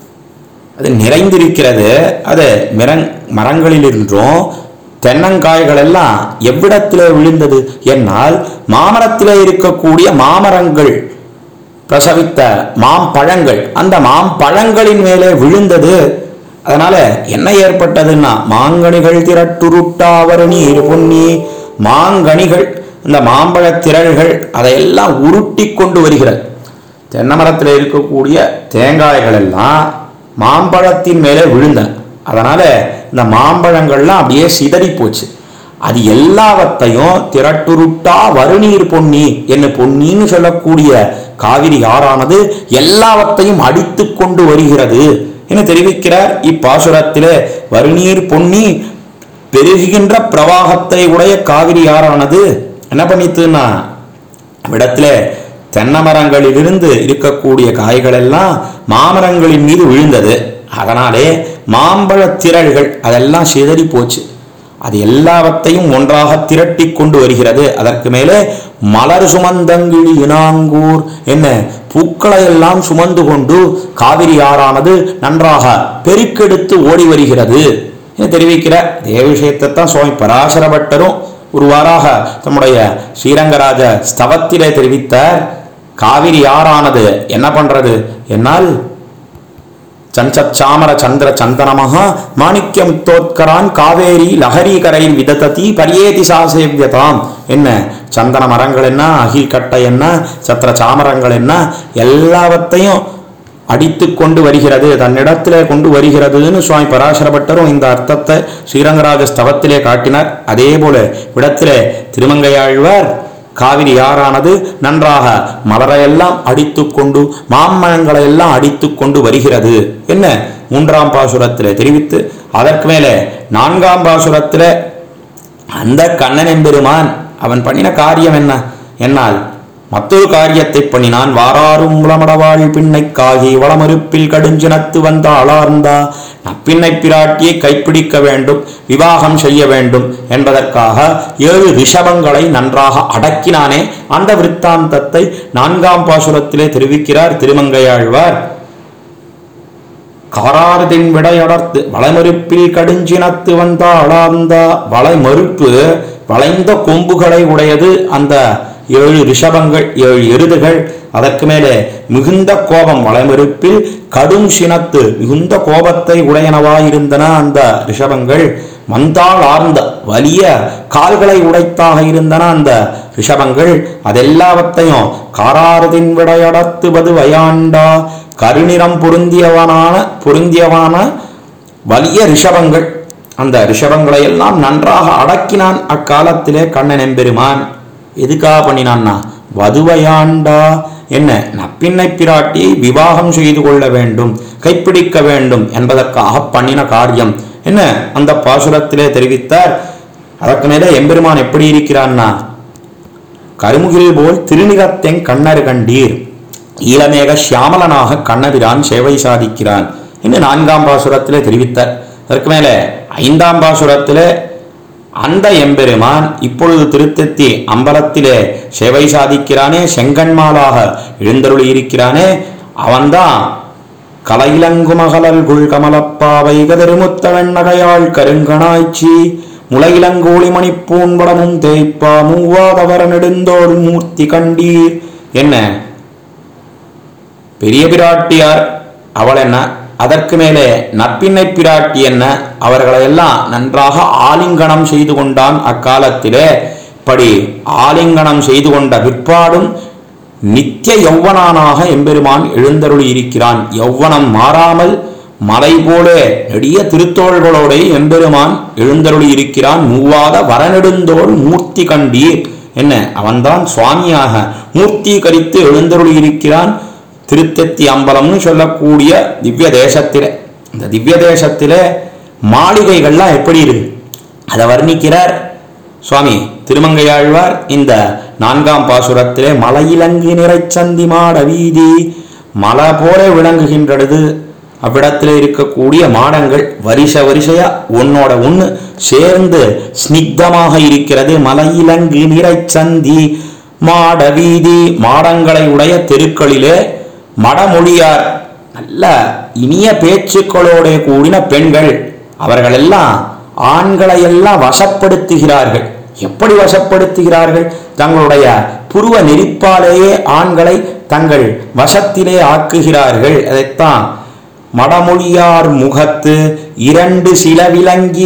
அது நிறைந்திருக்கிறது அது மிரங் மரங்களிலிருந்தும் தென்னங்காய்கள் எல்லாம் எவ்விடத்திலே விழுந்தது என்னால் மாமரத்திலே இருக்கக்கூடிய மாமரங்கள் பிரசவித்த மாம்பழங்கள் அந்த மாம்பழங்களின் மேலே விழுந்தது அதனால என்ன ஏற்பட்டதுன்னா மாங்கனிகள் திரட்டுருட்டாவர நீர் பொன்னி மாங்கனிகள் இந்த மாம்பழ திரள்கள் அதையெல்லாம் உருட்டி கொண்டு வருகிறது தென்னை மரத்தில் இருக்கக்கூடிய தேங்காய்கள் எல்லாம் மாம்பழத்தின் மேலே விழுந்தன அதனால இந்த மாம்பழங்கள்லாம் அப்படியே சிதறி போச்சு அது எல்லாவற்றையும் திரட்டுருட்டா வருநீர் பொன்னி என்ன பொன்னின்னு சொல்லக்கூடிய காவிரி ஆறானது எல்லாவற்றையும் அடித்து கொண்டு வருகிறது என தெரிவிக்கிறார் இப்பாசுரத்திலே வருநீர் பொன்னி பெருகுகின்ற பிரவாகத்தை உடைய காவிரி ஆறானது என்ன பண்ணித்துன்னா விடத்துல தென்னை மரங்களிலிருந்து இருக்கக்கூடிய காய்கள் எல்லாம் மாமரங்களின் மீது விழுந்தது அதனாலே மாம்பழ திரள்கள் அதெல்லாம் சிதறி போச்சு அது எல்லாவற்றையும் ஒன்றாக திரட்டி கொண்டு வருகிறது அதற்கு மேலே மலர் சுமந்தங்கிழி இனாங்கூர் என்ன பூக்களை எல்லாம் சுமந்து கொண்டு காவிரி ஆறானது நன்றாக பெருக்கெடுத்து ஓடி வருகிறது என தெரிவிக்கிற இதே விஷயத்தை தான் சுவாமி பராசர பட்டரும் ஒருவாறாக தம்முடைய ஸ்ரீரங்கராஜ ஸ்தவத்திலே தெரிவித்தார் காவிரி ஆறானது என்ன பண்றது என்னால் சஞ்சச்சாமர சந்திர சந்தனமக மாணிக்யம் தோத்கரான் காவேரி லஹரிகரையில் விதததி பரியேதி சாசேவியதாம் என்ன சந்தன மரங்கள் என்ன அகில் கட்டை என்ன சத்திர சாமரங்கள் என்ன எல்லாவற்றையும் அடித்து கொண்டு வருகிறது தன்னிடத்திலே கொண்டு வருகிறதுன்னு சுவாமி பராசரப்பட்டரும் இந்த அர்த்தத்தை ஸ்ரீரங்கராஜ ஸ்தவத்திலே காட்டினார் அதே போல விடத்திலே திருமங்கையாழ்வார் காவிரி யாரானது நன்றாக மலரையெல்லாம் அடித்து கொண்டு மாம்பழங்களை எல்லாம் அடித்து கொண்டு வருகிறது என்ன மூன்றாம் பாசுரத்திலே தெரிவித்து அதற்கு மேலே நான்காம் பாசுரத்திலே அந்த கண்ணன் எம்பெருமான் அவன் பண்ணின காரியம் என்ன என்னால் மற்றொரு காரியத்தை பண்ணினான் வாராரும் உளமடவாள் பின்னைக்காகி வளமறுப்பில் கடுஞ்சினத்து வந்த அளார்ந்தா நப்பின்னை பிராட்டியை கைப்பிடிக்க வேண்டும் விவாகம் செய்ய வேண்டும் என்பதற்காக ஏழு ரிஷபங்களை நன்றாக அடக்கினானே அந்த விருத்தாந்தத்தை நான்காம் பாசுரத்திலே தெரிவிக்கிறார் திருமங்கையாழ்வார் காராரதின் விடையடர்த்து வளைமறுப்பில் கடுஞ்சினத்து வந்த அளார்ந்த வளைமறுப்பு வளைந்த கொம்புகளை உடையது அந்த ஏழு ரிஷபங்கள் ஏழு எருதுகள் அதற்கு மேலே மிகுந்த கோபம் வளைமறுப்பில் கடும் சினத்து மிகுந்த கோபத்தை உடையனவாயிருந்தன அந்த ரிஷபங்கள் மந்தாள் ஆர்ந்த வலிய கால்களை உடைத்தாக இருந்தன அந்த ரிஷபங்கள் அதெல்லாவற்றையும் காராரதின் விடையடத்துவது வயாண்டா கருநிறம் பொருந்தியவனான பொருந்தியவான வலிய ரிஷபங்கள் அந்த ரிஷபங்களை எல்லாம் நன்றாக அடக்கினான் அக்காலத்திலே கண்ணன் எம்பெருமான் எதுக்காக பண்ணினான்னா வதுவையாண்டா என்ன நப்பின்னை பிராட்டியை விவாகம் செய்து கொள்ள வேண்டும் கைப்பிடிக்க வேண்டும் என்பதற்காக பண்ணின காரியம் என்ன அந்த பாசுரத்திலே தெரிவித்தார் அதற்கு மேலே எம்பெருமான் எப்படி இருக்கிறான்னா கருமுகில் போல் திருநிறத்தெங் கண்ணர் கண்டீர் ஈழமேக சியாமலனாக கண்ணபிரான் சேவை சாதிக்கிறான் என்று நான்காம் பாசுரத்திலே தெரிவித்தார் அதற்கு மேலே ஐந்தாம் பாசுரத்திலே அந்த எம்பெருமான் இப்பொழுது திருத்தெத்தி அம்பலத்திலே சேவை சாதிக்கிறானே செங்கன்மாலாக எழுந்தருளி இருக்கிறானே அவன்தான் கலையிலங்குமகலல் குள் கமலப்பாவை கதிருமுத்தவன் நகையாள் கருங்கணாய்ச்சி முளையிலங்கோழி மணிப்பூன்படமும் தேய்ப்பா மூவாதவர நெடுந்தோள் மூர்த்தி கண்டீர் என்ன பெரிய பிராட்டியார் அவள் என்ன அதற்கு மேலே நப்பின்னை பிராட்டி என்ன அவர்களை எல்லாம் நன்றாக ஆலிங்கனம் செய்து கொண்டான் அக்காலத்திலே இப்படி ஆலிங்கனம் செய்து கொண்ட பிற்பாடும் நித்திய யௌவனானாக எம்பெருமான் எழுந்தருளி இருக்கிறான் யௌவனம் மாறாமல் மலை போல நெடிய திருத்தோள்களோட எம்பெருமான் எழுந்தருளி இருக்கிறான் மூவாத வரநெடுந்தோள் மூர்த்தி கண்டீர் என்ன அவன்தான் சுவாமியாக மூர்த்தீகரித்து எழுந்தருளி இருக்கிறான் திருத்தெத்தி அம்பலம்னு சொல்லக்கூடிய திவ்ய தேசத்திலே இந்த திவ்ய தேசத்திலே மாளிகைகள்லாம் எப்படி இருக்கு அதை வர்ணிக்கிறார் சுவாமி திருமங்கையாழ்வார் இந்த நான்காம் பாசுரத்திலே மலையிலங்கு நிறைச்சந்தி மாட வீதி மலை போல விளங்குகின்றது அவ்விடத்திலே இருக்கக்கூடிய மாடங்கள் வரிச வரிசையா ஒன்னோட ஒன்று சேர்ந்து ஸ்னிக்தமாக இருக்கிறது மலையிலங்கு நிறைச்சந்தி மாட வீதி மாடங்களை உடைய தெருக்களிலே மடமொழியார் நல்ல இனிய பேச்சுக்களோட கூடின பெண்கள் அவர்களெல்லாம் ஆண்களை எல்லாம் வசப்படுத்துகிறார்கள் எப்படி வசப்படுத்துகிறார்கள் தங்களுடைய புருவ நெறிப்பாலேயே ஆண்களை தங்கள் வசத்திலே ஆக்குகிறார்கள் அதைத்தான் மடமொழியார் முகத்து இரண்டு சில விளங்கி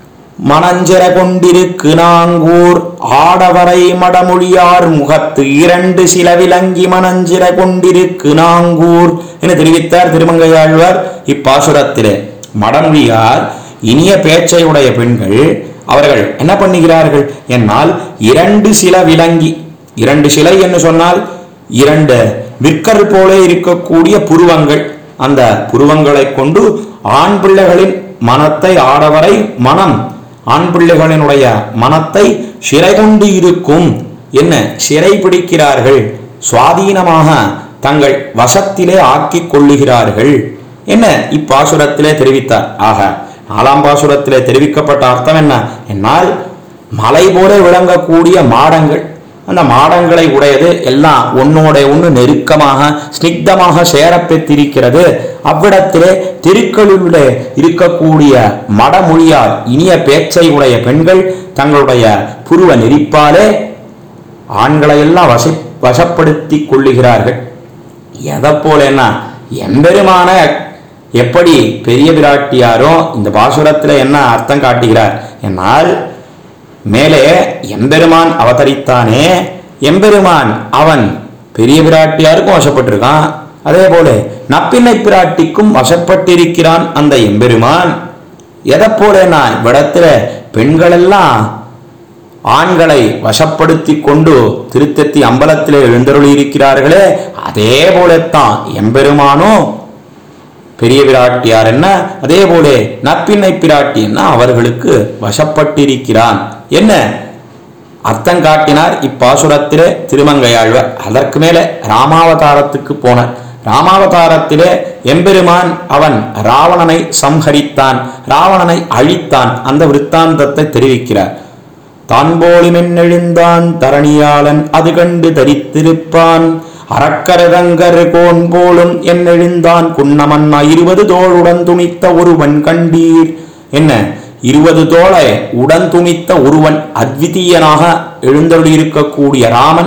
மணஞ்சர கொண்டிருக்கு நாங்கூர் ஆடவரை மடமொழியார் முகத்து இரண்டு சில விளங்கி மணஞ்சிர கொண்டிருக்கு நாங்கூர் என தெரிவித்தார் திருமங்கையாழ்வார் இப்பாசுரத்திலே மடமொழியார் இனிய பேச்சையுடைய பெண்கள் அவர்கள் என்ன பண்ணுகிறார்கள் என்னால் இரண்டு சில விளங்கி இரண்டு சிலை என்று சொன்னால் இரண்டு விற்கல் போல இருக்கக்கூடிய புருவங்கள் அந்த புருவங்களை கொண்டு ஆண் பிள்ளைகளின் மனத்தை ஆடவரை மனம் ஆண் பிள்ளைகளினுடைய மனத்தை சிறை கொண்டு இருக்கும் என்ன சிறை பிடிக்கிறார்கள் சுவாதீனமாக தங்கள் வசத்திலே ஆக்கிக் கொள்ளுகிறார்கள் என்ன இப்பாசுரத்திலே தெரிவித்தார் ஆக நாலாம் பாசுரத்திலே தெரிவிக்கப்பட்ட அர்த்தம் என்ன என்னால் மலை போல விளங்கக்கூடிய மாடங்கள் அந்த மாடங்களை உடையது எல்லாம் ஒன்னோட ஒன்று நெருக்கமாக ஸ்னிக்தமாக சேரப்பெற்றிருக்கிறது அவ்விடத்திலே திருக்களிலே இருக்கக்கூடிய மடமொழியார் இனிய பேச்சை உடைய பெண்கள் தங்களுடைய புருவ நெறிப்பாலே ஆண்களை எல்லாம் வச வசப்படுத்தி கொள்ளுகிறார்கள் எதை போலன்னா எம்பெருமான எப்படி பெரிய பிராட்டியாரோ இந்த பாசுரத்தில் என்ன அர்த்தம் காட்டுகிறார் என்னால் மேலே எம்பெருமான் அவதரித்தானே எம்பெருமான் அவன் பெரிய பிராட்டியாருக்கும் வசப்பட்டிருக்கான் அதே போல நப்பின்னை பிராட்டிக்கும் வசப்பட்டிருக்கிறான் அந்த எம்பெருமான் எதை போலனா இவ்விடத்துல பெண்களெல்லாம் ஆண்களை வசப்படுத்தி கொண்டு திருத்தத்தி அம்பலத்திலே எழுந்தருளி இருக்கிறார்களே அதே போலத்தான் எம்பெருமானும் பெரிய பிராட்டியார் என்ன அதே போல நப்பின்னை பிராட்டி என்ன அவர்களுக்கு வசப்பட்டிருக்கிறான் என்ன அர்த்தம் காட்டினார் இப்பாசுரத்திலே திருமங்கையாழ்வார் அதற்கு மேலே ராமாவதாரத்துக்கு போனார் ராமாவதாரத்திலே எம்பெருமான் அவன் ராவணனை சம்ஹரித்தான் ராவணனை அழித்தான் அந்த விருத்தாந்தத்தை தெரிவிக்கிறார் தான் போலுமென்னெழுந்தான் தரணியாளன் அது கண்டு தரித்திருப்பான் அறக்கரதங்கர் கோன் போலும் என்னெழுந்தான் குன்னமன்னா இருபது தோளுடன் துணித்த ஒருவன் கண்டீர் என்ன இருபது தோளை உடன் துணித்த ஒருவன் அத்விதீயனாக எழுந்தருளியிருக்கக்கூடிய ராமன்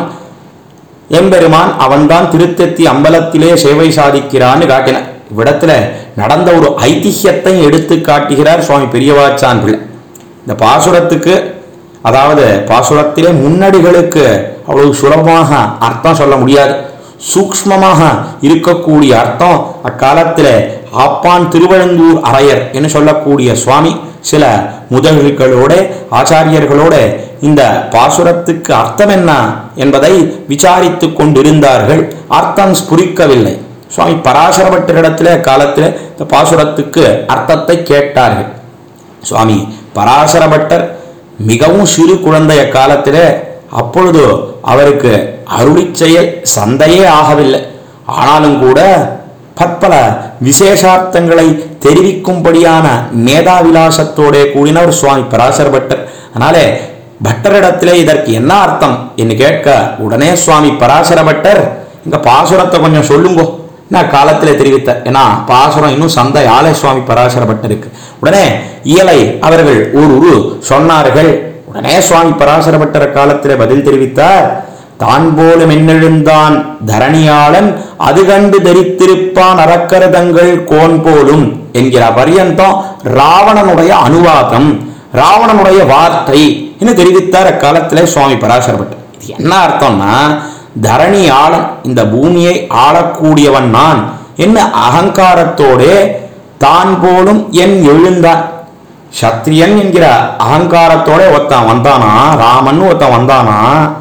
எம்பெருமான் அவன்தான் திருத்தத்தி அம்பலத்திலே சேவை சாதிக்கிறான்னு காட்டினார் இவ்விடத்துல நடந்த ஒரு ஐதிஹ்யத்தை எடுத்து காட்டுகிறார் சுவாமி பெரியவாச்சான் பிள்ளை இந்த பாசுரத்துக்கு அதாவது பாசுரத்திலே முன்னடிகளுக்கு அவ்வளவு சுலபமாக அர்த்தம் சொல்ல முடியாது சூக்ஷ்மமாக இருக்கக்கூடிய அர்த்தம் அக்காலத்தில் ஆப்பான் திருவழந்தூர் அரையர் என்று சொல்லக்கூடிய சுவாமி சில முதல்களோட ஆச்சாரியர்களோட இந்த பாசுரத்துக்கு அர்த்தம் என்ன என்பதை விசாரித்து கொண்டிருந்தார்கள் அர்த்தம் ஸ்புரிக்கவில்லை சுவாமி பராசரப்பட்டரிடத்திலே காலத்தில் இந்த பாசுரத்துக்கு அர்த்தத்தை கேட்டார்கள் சுவாமி பராசரபட்டர் மிகவும் சிறு குழந்தைய காலத்திலே அப்பொழுது அவருக்கு அருளிச் செயல் சந்தையே ஆகவில்லை ஆனாலும் கூட பற்பல விசேஷார்த்தங்களை தெரிவிக்கும்படியான மேதாவிலாசத்தோட கூடினவர் சுவாமி பராசர பட்டர் அதனாலே பட்டரிடத்திலே இதற்கு என்ன அர்த்தம் என்று கேட்க உடனே சுவாமி பராசர பட்டர் இங்க பாசுரத்தை கொஞ்சம் சொல்லுங்கோ நான் காலத்துல தெரிவித்த ஏன்னா பாசுரம் இன்னும் சந்தை ஆலை சுவாமி பராசர பட்டருக்கு உடனே இயலை அவர்கள் ஒரு உரு சொன்னார்கள் உடனே சுவாமி பராசர பட்டர காலத்திலே பதில் தெரிவித்தார் தான் போலும் என்னெழுந்தான் தரணியாளன் அது கண்டு தரித்திருப்பான் அறக்கரதங்கள் கோன் போலும் என்கிற பரியந்தம் ராவணனுடைய அனுவாதம் ராவணனுடைய வார்த்தை என்று தெரிவித்தார் அக்காலத்திலே சுவாமி பராசரப்பட்டர் இது என்ன அர்த்தம்னா தரணி ஆளன் இந்த பூமியை ஆளக்கூடியவன் நான் என்ன அகங்காரத்தோடே தான் போலும் என் எழுந்தான் சத்திரியன் என்கிற அகங்காரத்தோட ஒருத்தன் வந்தானா ராமன் ஒருத்தன் வந்தானா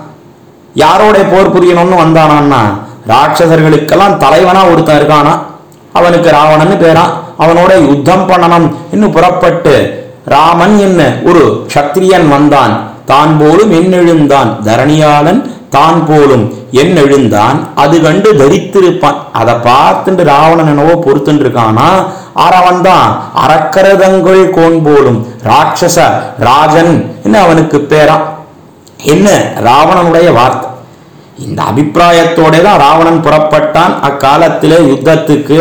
யாரோட போர் புரியணும்னு வந்தானான்னா ராட்சசர்களுக்கெல்லாம் தலைவனா ஒருத்தன் இருக்கானா அவனுக்கு ராவணன்னு பேரான் அவனோட யுத்தம் பண்ணணும் இன்னும் புறப்பட்டு ராமன் என்ன ஒரு சத்திரியன் வந்தான் தான் போலும் என் எழுந்தான் தரணியாளன் தான் போலும் என் எழுந்தான் அது கண்டு தரித்திருப்பான் அதை பார்த்துட்டு ராவணன் என்னவோ பொறுத்துட்டு இருக்கானா ஆறவன் தான் அறக்கரதங்கள் கோன் போலும் ராட்சச ராஜன் என்ன அவனுக்கு பேரான் என்ன ராவணனுடைய வார்த்தை இந்த அபிப்பிராயத்தோட தான் ராவணன் புறப்பட்டான் அக்காலத்திலே யுத்தத்துக்கு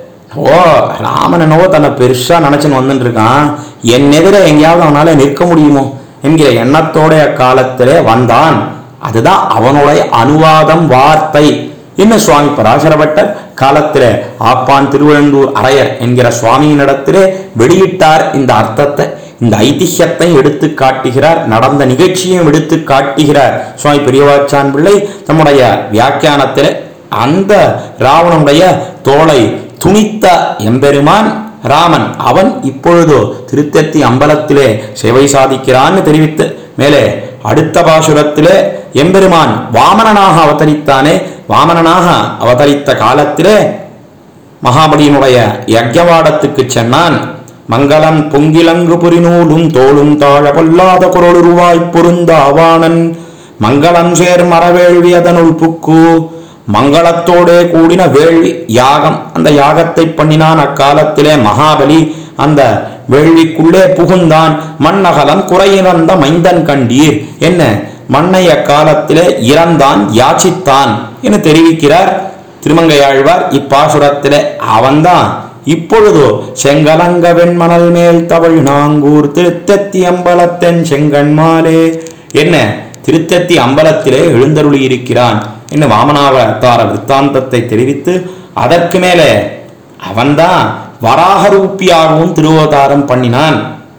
ஓ ராமன் என்னவோ தன்னை பெருசா நினைச்சுன்னு வந்துட்டு இருக்கான் என் எதிர எங்கேயாவது அவனால நிற்க முடியுமோ என்கிற எண்ணத்தோட அக்காலத்திலே வந்தான் அதுதான் அவனுடைய அனுவாதம் வார்த்தை என்ன சுவாமி பராசரப்பட்டர் காலத்திலே ஆப்பான் திருவழந்தூர் அரையர் என்கிற சுவாமியினிடத்திலே வெளியிட்டார் இந்த அர்த்தத்தை இந்த ஐதிஹ்யத்தை எடுத்து காட்டுகிறார் நடந்த நிகழ்ச்சியையும் எடுத்து காட்டுகிறார் சுவாமி பெரியவாச்சான் பிள்ளை தம்முடைய வியாக்கியானத்தில் அந்த ராவணனுடைய தோலை துணித்த எம்பெருமான் ராமன் அவன் இப்பொழுதோ திருத்தத்தி அம்பலத்திலே சேவை சாதிக்கிறான்னு தெரிவித்து மேலே அடுத்த பாசுரத்திலே எம்பெருமான் வாமனனாக அவதரித்தானே வாமனனாக அவதரித்த காலத்திலே மகாபலியினுடைய யஜ்யவாடத்துக்கு சென்னான் மங்களம் பொங்கிலங்கு புரிநூலும் தோளும் தாழ பொல்லாத குரலுருவாய்ப் பொருந்த அவாணன் மங்களம் சேர் மரவேள்வி அதனுள் புக்கு மங்களத்தோடே கூடின வேள்வி யாகம் அந்த யாகத்தை பண்ணினான் அக்காலத்திலே மகாபலி அந்த வேள்விக்குள்ளே புகுந்தான் மண்ணகலம் குறையிறந்த மைந்தன் கண்டீர் என்ன மண்ணை அக்காலத்திலே இறந்தான் யாச்சித்தான் என தெரிவிக்கிறார் திருமங்கையாழ்வார் இப்பாசுரத்திலே அவன்தான் இப்பொழுதோ செங்கலங்க வெண்மணல் மேல் தவழ் நாங்கூர் திருத்தத்தி அம்பலத்தென் செங்கண்மாலே என்ன திருத்தத்தி அம்பலத்திலே எழுந்தருளி இருக்கிறான் என்ன வாமனாவதார விற்த்தாந்தத்தை தெரிவித்து அதற்கு மேலே அவன்தான் வராக ரூபியாகவும் திருவதாரம் பண்ணினான்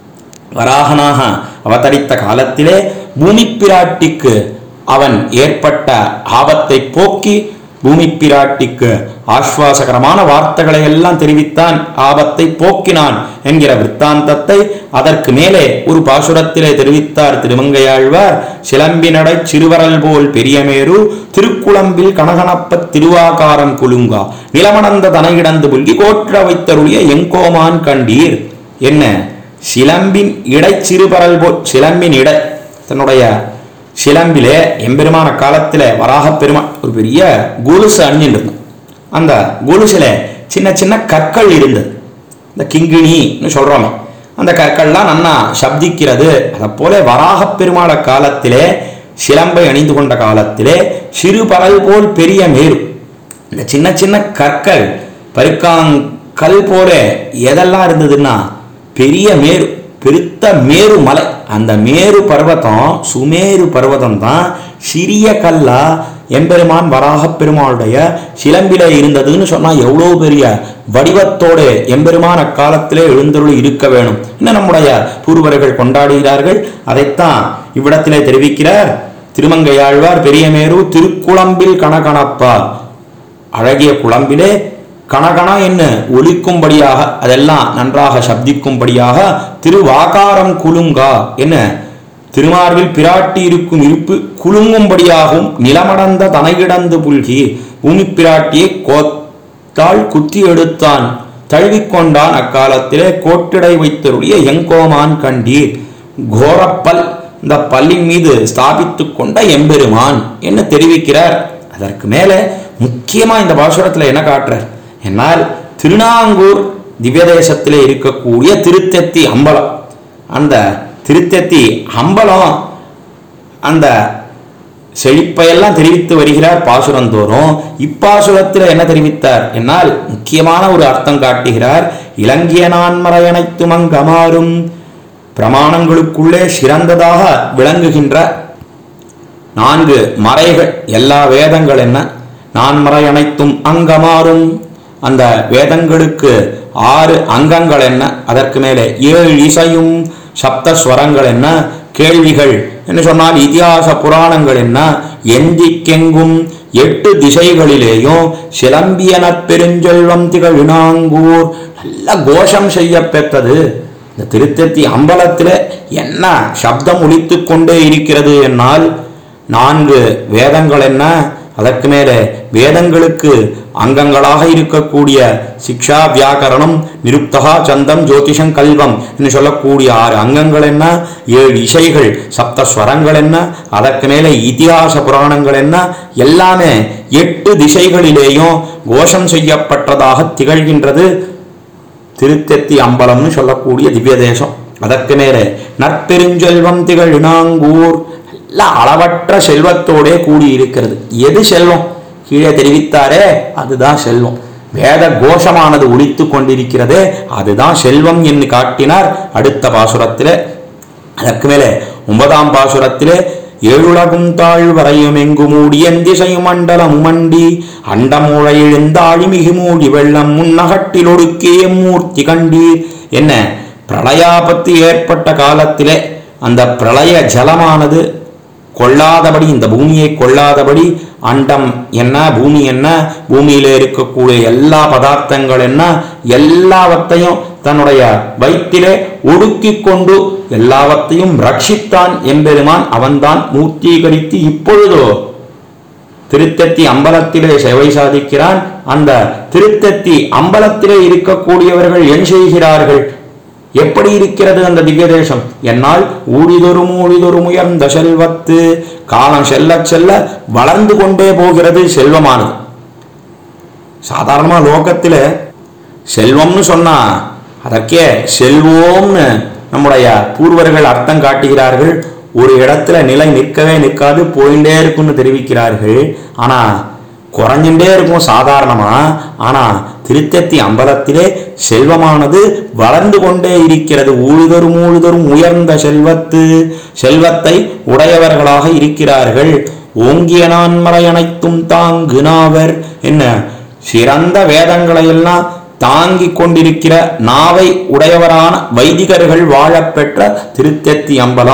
வராகனாக அவதரித்த காலத்திலே பூமி பிராட்டிக்கு அவன் ஏற்பட்ட ஆபத்தை போக்கி பூமி பிராட்டிக்கு ஆஸ்வாசகரமான வார்த்தைகளை எல்லாம் தெரிவித்தான் ஆபத்தை போக்கினான் என்கிற விற்த்தாந்தத்தை அதற்கு மேலே ஒரு பாசுரத்திலே தெரிவித்தார் திருமங்கையாழ்வார் சிலம்பினடை சிறுவரல் போல் பெரியமேரு திருக்குளம்பில் கனகனப்ப திருவாகாரம் குலுங்கா நிலமணந்த தனையிடந்து புல்கி கோற்ற வைத்தருளிய எங்கோமான் கண்டீர் என்ன சிலம்பின் இடை சிறுபரல் போல் சிலம்பின் இடை தன்னுடைய சிலம்பிலே எம்பெருமான காலத்தில் வராகப் பெருமான் ஒரு பெரிய கொலுசு அணிஞ்சிட்டு இருந்தான் அந்த கொலுசுல சின்ன சின்ன கற்கள் இருந்தது இந்த கிங்கிணின்னு சொல்றோமே அந்த கற்கள்லாம் நன்னா சப்திக்கிறது அதை போல வராகப் பெருமாள காலத்திலே சிலம்பை அணிந்து கொண்ட காலத்திலே சிறு பறல் போல் பெரிய மேரு இந்த சின்ன சின்ன கற்கள் பருக்காங்கல் போல எதெல்லாம் இருந்ததுன்னா பெரிய மேரு பெருத்த மேரு மலை அந்த மேரு பர்வதம் சுமேரு பர்வதம் தான் சிறிய கல்லா எம்பெருமான் வராகப் பெருமாளுடைய சிலம்பில இருந்ததுன்னு சொன்னா எவ்வளவு பெரிய வடிவத்தோடு எம்பெருமான் அக்காலத்திலே எழுந்தருள் இருக்க வேணும் இன்னும் நம்முடைய பூர்வர்கள் கொண்டாடுகிறார்கள் அதைத்தான் இவ்விடத்திலே தெரிவிக்கிறார் திருமங்கையாழ்வார் பெரியமேரு திருக்குளம்பில் கணகணப்பா அழகிய குளம்பிலே கணகண என்ன ஒலிக்கும்படியாக அதெல்லாம் நன்றாக சப்திக்கும்படியாக திருவாகாரம் குலுங்கா என்ன திருமார்பில் பிராட்டி இருக்கும் இருப்பு குலுங்கும்படியாகவும் நிலமடந்த தனைகிடந்து புல்கி பூமி பிராட்டியை கோத்தால் குத்தி எடுத்தான் தழுவிக்கொண்டான் அக்காலத்திலே கோட்டிடை வைத்தருடைய எங்கோமான் கண்டீர் கோரப்பல் இந்த பல்லின் மீது ஸ்தாபித்துக் கொண்ட எம்பெருமான் என்ன தெரிவிக்கிறார் அதற்கு மேலே முக்கியமா இந்த பாசுரத்துல என்ன காட்டுறார் என்னால் திருநாங்கூர் திவ்யதேசத்திலே இருக்கக்கூடிய திருத்தெத்தி அம்பலம் அந்த திருத்தெத்தி அம்பலம் அந்த செழிப்பையெல்லாம் தெரிவித்து வருகிறார் பாசுரம் தோறும் இப்பாசுரத்தில் என்ன தெரிவித்தார் என்னால் முக்கியமான ஒரு அர்த்தம் காட்டுகிறார் இலங்கிய நான்மறையனைத்து மங்கமாறும் பிரமாணங்களுக்குள்ளே சிறந்ததாக விளங்குகின்ற நான்கு மறைகள் எல்லா வேதங்கள் என்ன நான்மறை அனைத்தும் அங்கமாறும் அந்த வேதங்களுக்கு ஆறு அங்கங்கள் என்ன அதற்கு மேலே ஏழு இசையும் சப்த ஸ்வரங்கள் என்ன கேள்விகள் என்று சொன்னால் இதிகாச புராணங்கள் என்ன எந்திக்கெங்கும் எட்டு திசைகளிலேயும் சிலம்பியன பெருஞ்செல்வம் திகழ்நாங்கூர் நல்ல கோஷம் செய்ய பெற்றது இந்த திருத்தத்தி அம்பலத்தில் என்ன சப்தம் ஒலித்து கொண்டே இருக்கிறது என்னால் நான்கு வேதங்கள் என்ன அதற்கு மேலே வேதங்களுக்கு அங்கங்களாக இருக்கக்கூடிய சிக்ஷா வியாக்கரணம் நிருப்தகா சந்தம் ஜோதிஷம் கல்வம் என்று சொல்லக்கூடிய ஆறு அங்கங்கள் என்ன ஏழு இசைகள் சப்த ஸ்வரங்கள் என்ன அதற்கு மேலே இதிகாச புராணங்கள் என்ன எல்லாமே எட்டு திசைகளிலேயும் கோஷம் செய்யப்பட்டதாக திகழ்கின்றது திருத்தெத்தி அம்பலம்னு சொல்லக்கூடிய திவ்ய தேசம் அதற்கு மேலே நற்பெருஞ்செல்வம் திகழ் இனாங்கூர் நல்ல அளவற்ற செல்வத்தோடே கூடி இருக்கிறது எது செல்வம் கீழே தெரிவித்தாரே அதுதான் செல்வம் வேத கோஷமானது ஒலித்து கொண்டிருக்கிறதே அதுதான் செல்வம் என்று காட்டினார் அடுத்த பாசுரத்திலே அதற்கு மேலே ஒன்பதாம் பாசுரத்திலே ஏழுலகும் தாழ் வரையும் எங்கு மூடி எந்திசையும் மண்டலம் மண்டி அண்டமூழ எழுந்தாழி மிகு மூடி வெள்ளம் முன்னகட்டில் ஒடுக்கிய மூர்த்தி கண்டீர் என்ன பிரளயாபத்து ஏற்பட்ட காலத்திலே அந்த பிரளய ஜலமானது கொள்ளாதபடி இந்த பூமியை கொள்ளாதபடி அண்டம் என்ன பூமி என்ன பூமியில இருக்கக்கூடிய எல்லா பதார்த்தங்கள் என்ன எல்லாவற்றையும் தன்னுடைய வயிற்றிலே ஒடுக்கிக் கொண்டு எல்லாவற்றையும் ரட்சித்தான் எம்பெருமான் அவன்தான் மூர்த்தீகரித்து இப்பொழுதோ திருத்தத்தி அம்பலத்திலே சேவை சாதிக்கிறான் அந்த திருத்தத்தி அம்பலத்திலே இருக்கக்கூடியவர்கள் என் செய்கிறார்கள் எப்படி இருக்கிறது அந்த திவ்ய தேசம் என்னால் ஊழிதொரும் ஊழிதொரும் உயர்ந்த செல்வத்து காலம் செல்ல செல்ல வளர்ந்து கொண்டே போகிறது செல்வமானது சாதாரணமா லோகத்துல செல்வம்னு சொன்னா அதற்கே செல்வோம்னு நம்முடைய பூர்வர்கள் அர்த்தம் காட்டுகிறார்கள் ஒரு இடத்துல நிலை நிற்கவே நிற்காது போயிட்டே இருக்கும்னு தெரிவிக்கிறார்கள் ஆனா குறைஞ்சுட்டே இருக்கும் சாதாரணமா ஆனா திருத்தத்தி அம்பலத்திலே செல்வமானது வளர்ந்து கொண்டே இருக்கிறது ஊழுதொரும் ஊழுதொரும் உயர்ந்த செல்வத்து செல்வத்தை உடையவர்களாக இருக்கிறார்கள் ஓங்கிய நான்மறை அனைத்தும் தாங்குனாவர் என்ன சிறந்த வேதங்களை எல்லாம் தாங்கிக் கொண்டிருக்கிற நாவை உடையவரான வைதிகர்கள் வாழப்பெற்ற திருத்தெத்தி அம்பலம்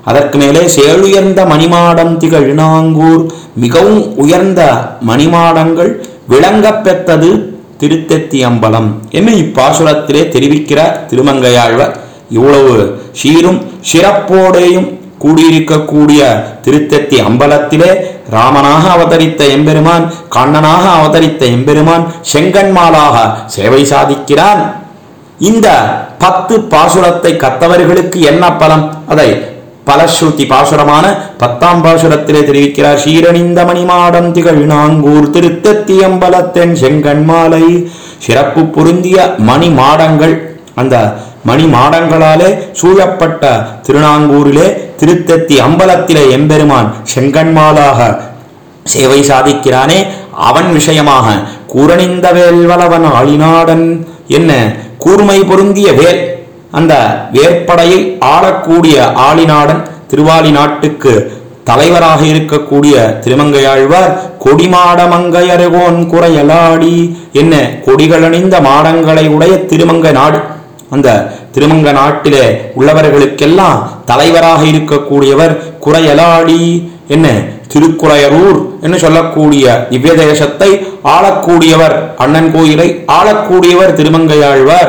அதற்கு மேலே சேழுயர்ந்த மணிமாடம் திகழ் நாங்கூர் மிகவும் உயர்ந்த மணிமாடங்கள் விளங்கப் பெற்றது திருத்தெத்தி அம்பலம் என்று இப்பாசுரத்திலே தெரிவிக்கிறார் திருமங்கையாழ்வார் இவ்வளவு சீரும் சிறப்போடையும் கூடியிருக்கக்கூடிய திருத்தெத்தி அம்பலத்திலே ராமனாக அவதரித்த எம்பெருமான் கண்ணனாக அவதரித்த எம்பெருமான் செங்கன்மாலாக சேவை சாதிக்கிறான் இந்த பத்து பாசுரத்தை கத்தவர்களுக்கு என்ன பலம் அதை பலஸ்ருதி பாசுரமான பத்தாம் பாசுரத்திலே தெரிவிக்கிறார் சீரணிந்த மணிமாடம் திகழ் நாங்கூர் திருத்தத்தியம்பலத்தென் செங்கண்மாலை சிறப்பு பொருந்திய மணி மாடங்கள் அந்த மணி மாடங்களாலே சூழப்பட்ட திருநாங்கூரிலே திருத்தத்தி அம்பலத்திலே எம்பெருமான் செங்கண்மாலாக சேவை சாதிக்கிறானே அவன் விஷயமாக கூரணிந்த வேல்வளவன் ஆளிநாடன் என்ன கூர்மை பொருந்திய வேல் அந்த வேற்படையை ஆளக்கூடிய ஆளிநாடன் திருவாலி நாட்டுக்கு தலைவராக இருக்கக்கூடிய திருமங்கையாழ்வார் கொடிமாட மங்கையருகோன் குறையலாடி என்ன கொடிகளணிந்த மாடங்களை உடைய திருமங்கை நாடு அந்த திருமங்க நாட்டிலே உள்ளவர்களுக்கெல்லாம் தலைவராக இருக்கக்கூடியவர் குறையலாடி என்ன திருக்குறையரூர் என்று சொல்லக்கூடிய திவ்ய தேசத்தை ஆளக்கூடியவர் அண்ணன் கோயிலை ஆளக்கூடியவர் திருமங்கையாழ்வார்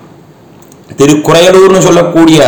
திருக்குறையலூர்னு சொல்லக்கூடிய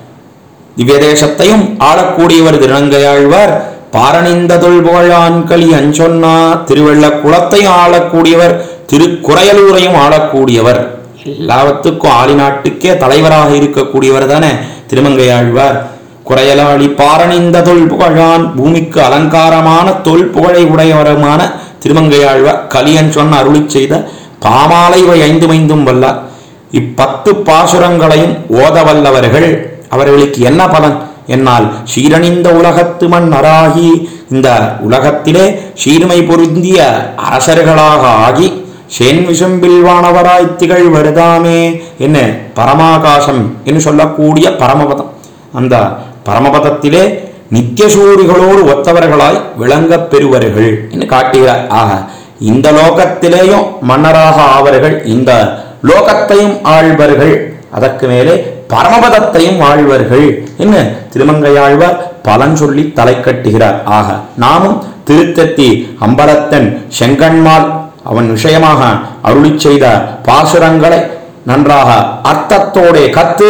திவ்ய தேசத்தையும் ஆளக்கூடியவர் திருநங்கையாழ்வார் பாரணிந்த தொல்புகழான் களி அஞ்சொன்னா திருவெள்ள குளத்தையும் ஆளக்கூடியவர் திருக்குறையலூரையும் ஆளக்கூடியவர் எல்லாவற்றுக்கும் ஆளி நாட்டுக்கே தலைவராக இருக்கக்கூடியவர் தானே திருமங்கையாழ்வார் குறையலாளி பாரணிந்த தொல்புகழான் பூமிக்கு அலங்காரமான தொல்புகழை உடையவருமான திருமங்கையாழ்வார் கலியன் சொன்ன அருளி செய்த பாமாலை இவை ஐந்து மைந்தும் வல்லார் இப்பத்து பாசுரங்களையும் ஓத வல்லவர்கள் அவர்களுக்கு என்ன பலன் என்னால் சீரணிந்த உலகத்து மன்னராகி இந்த உலகத்திலே சீர்மை பொருந்திய அரசர்களாக ஆகி சென் விசும்பில் வானவராய் திகழ் வருதாமே என்ன பரமாகாசம் என்று சொல்லக்கூடிய பரமபதம் அந்த பரமபதத்திலே நித்தியசூரிகளோடு ஒத்தவர்களாய் விளங்கப் பெறுவர்கள் என்று காட்டுகிறார் ஆக இந்த லோகத்திலேயும் மன்னராக ஆவர்கள் இந்த லோகத்தையும் ஆழ்வர்கள் அதற்கு மேலே பரமபதத்தையும் ஆழ்வர்கள் என்ன திருமங்கையாழ்வார் பலன் சொல்லி தலை கட்டுகிறார் ஆக நாமும் திருத்தத்தி அம்பலத்தன் செங்கன்மால் அவன் விஷயமாக அருளி செய்த பாசுரங்களை நன்றாக அர்த்தத்தோடே கத்து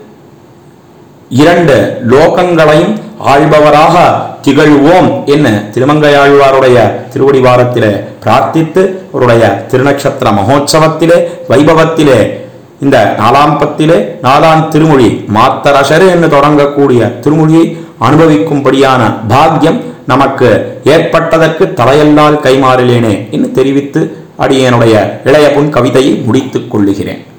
இரண்டு லோகங்களையும் ஆள்பவராக திகழ்வோம் என்ன திருமங்கையாழ்வாருடைய திருவடி வாரத்திலே பிரார்த்தித்து அவருடைய திருநக்ஷத்திர மகோத்சவத்திலே வைபவத்திலே இந்த நாலாம் பத்திலே நாலாம் திருமொழி மாத்தரசரு என்று தொடங்கக்கூடிய திருமொழியை அனுபவிக்கும்படியான பாக்கியம் நமக்கு ஏற்பட்டதற்கு தலையல்லால் கைமாறிலேனே என்று தெரிவித்து அடியனுடைய இளைய பொன் கவிதையை முடித்துக் கொள்ளுகிறேன்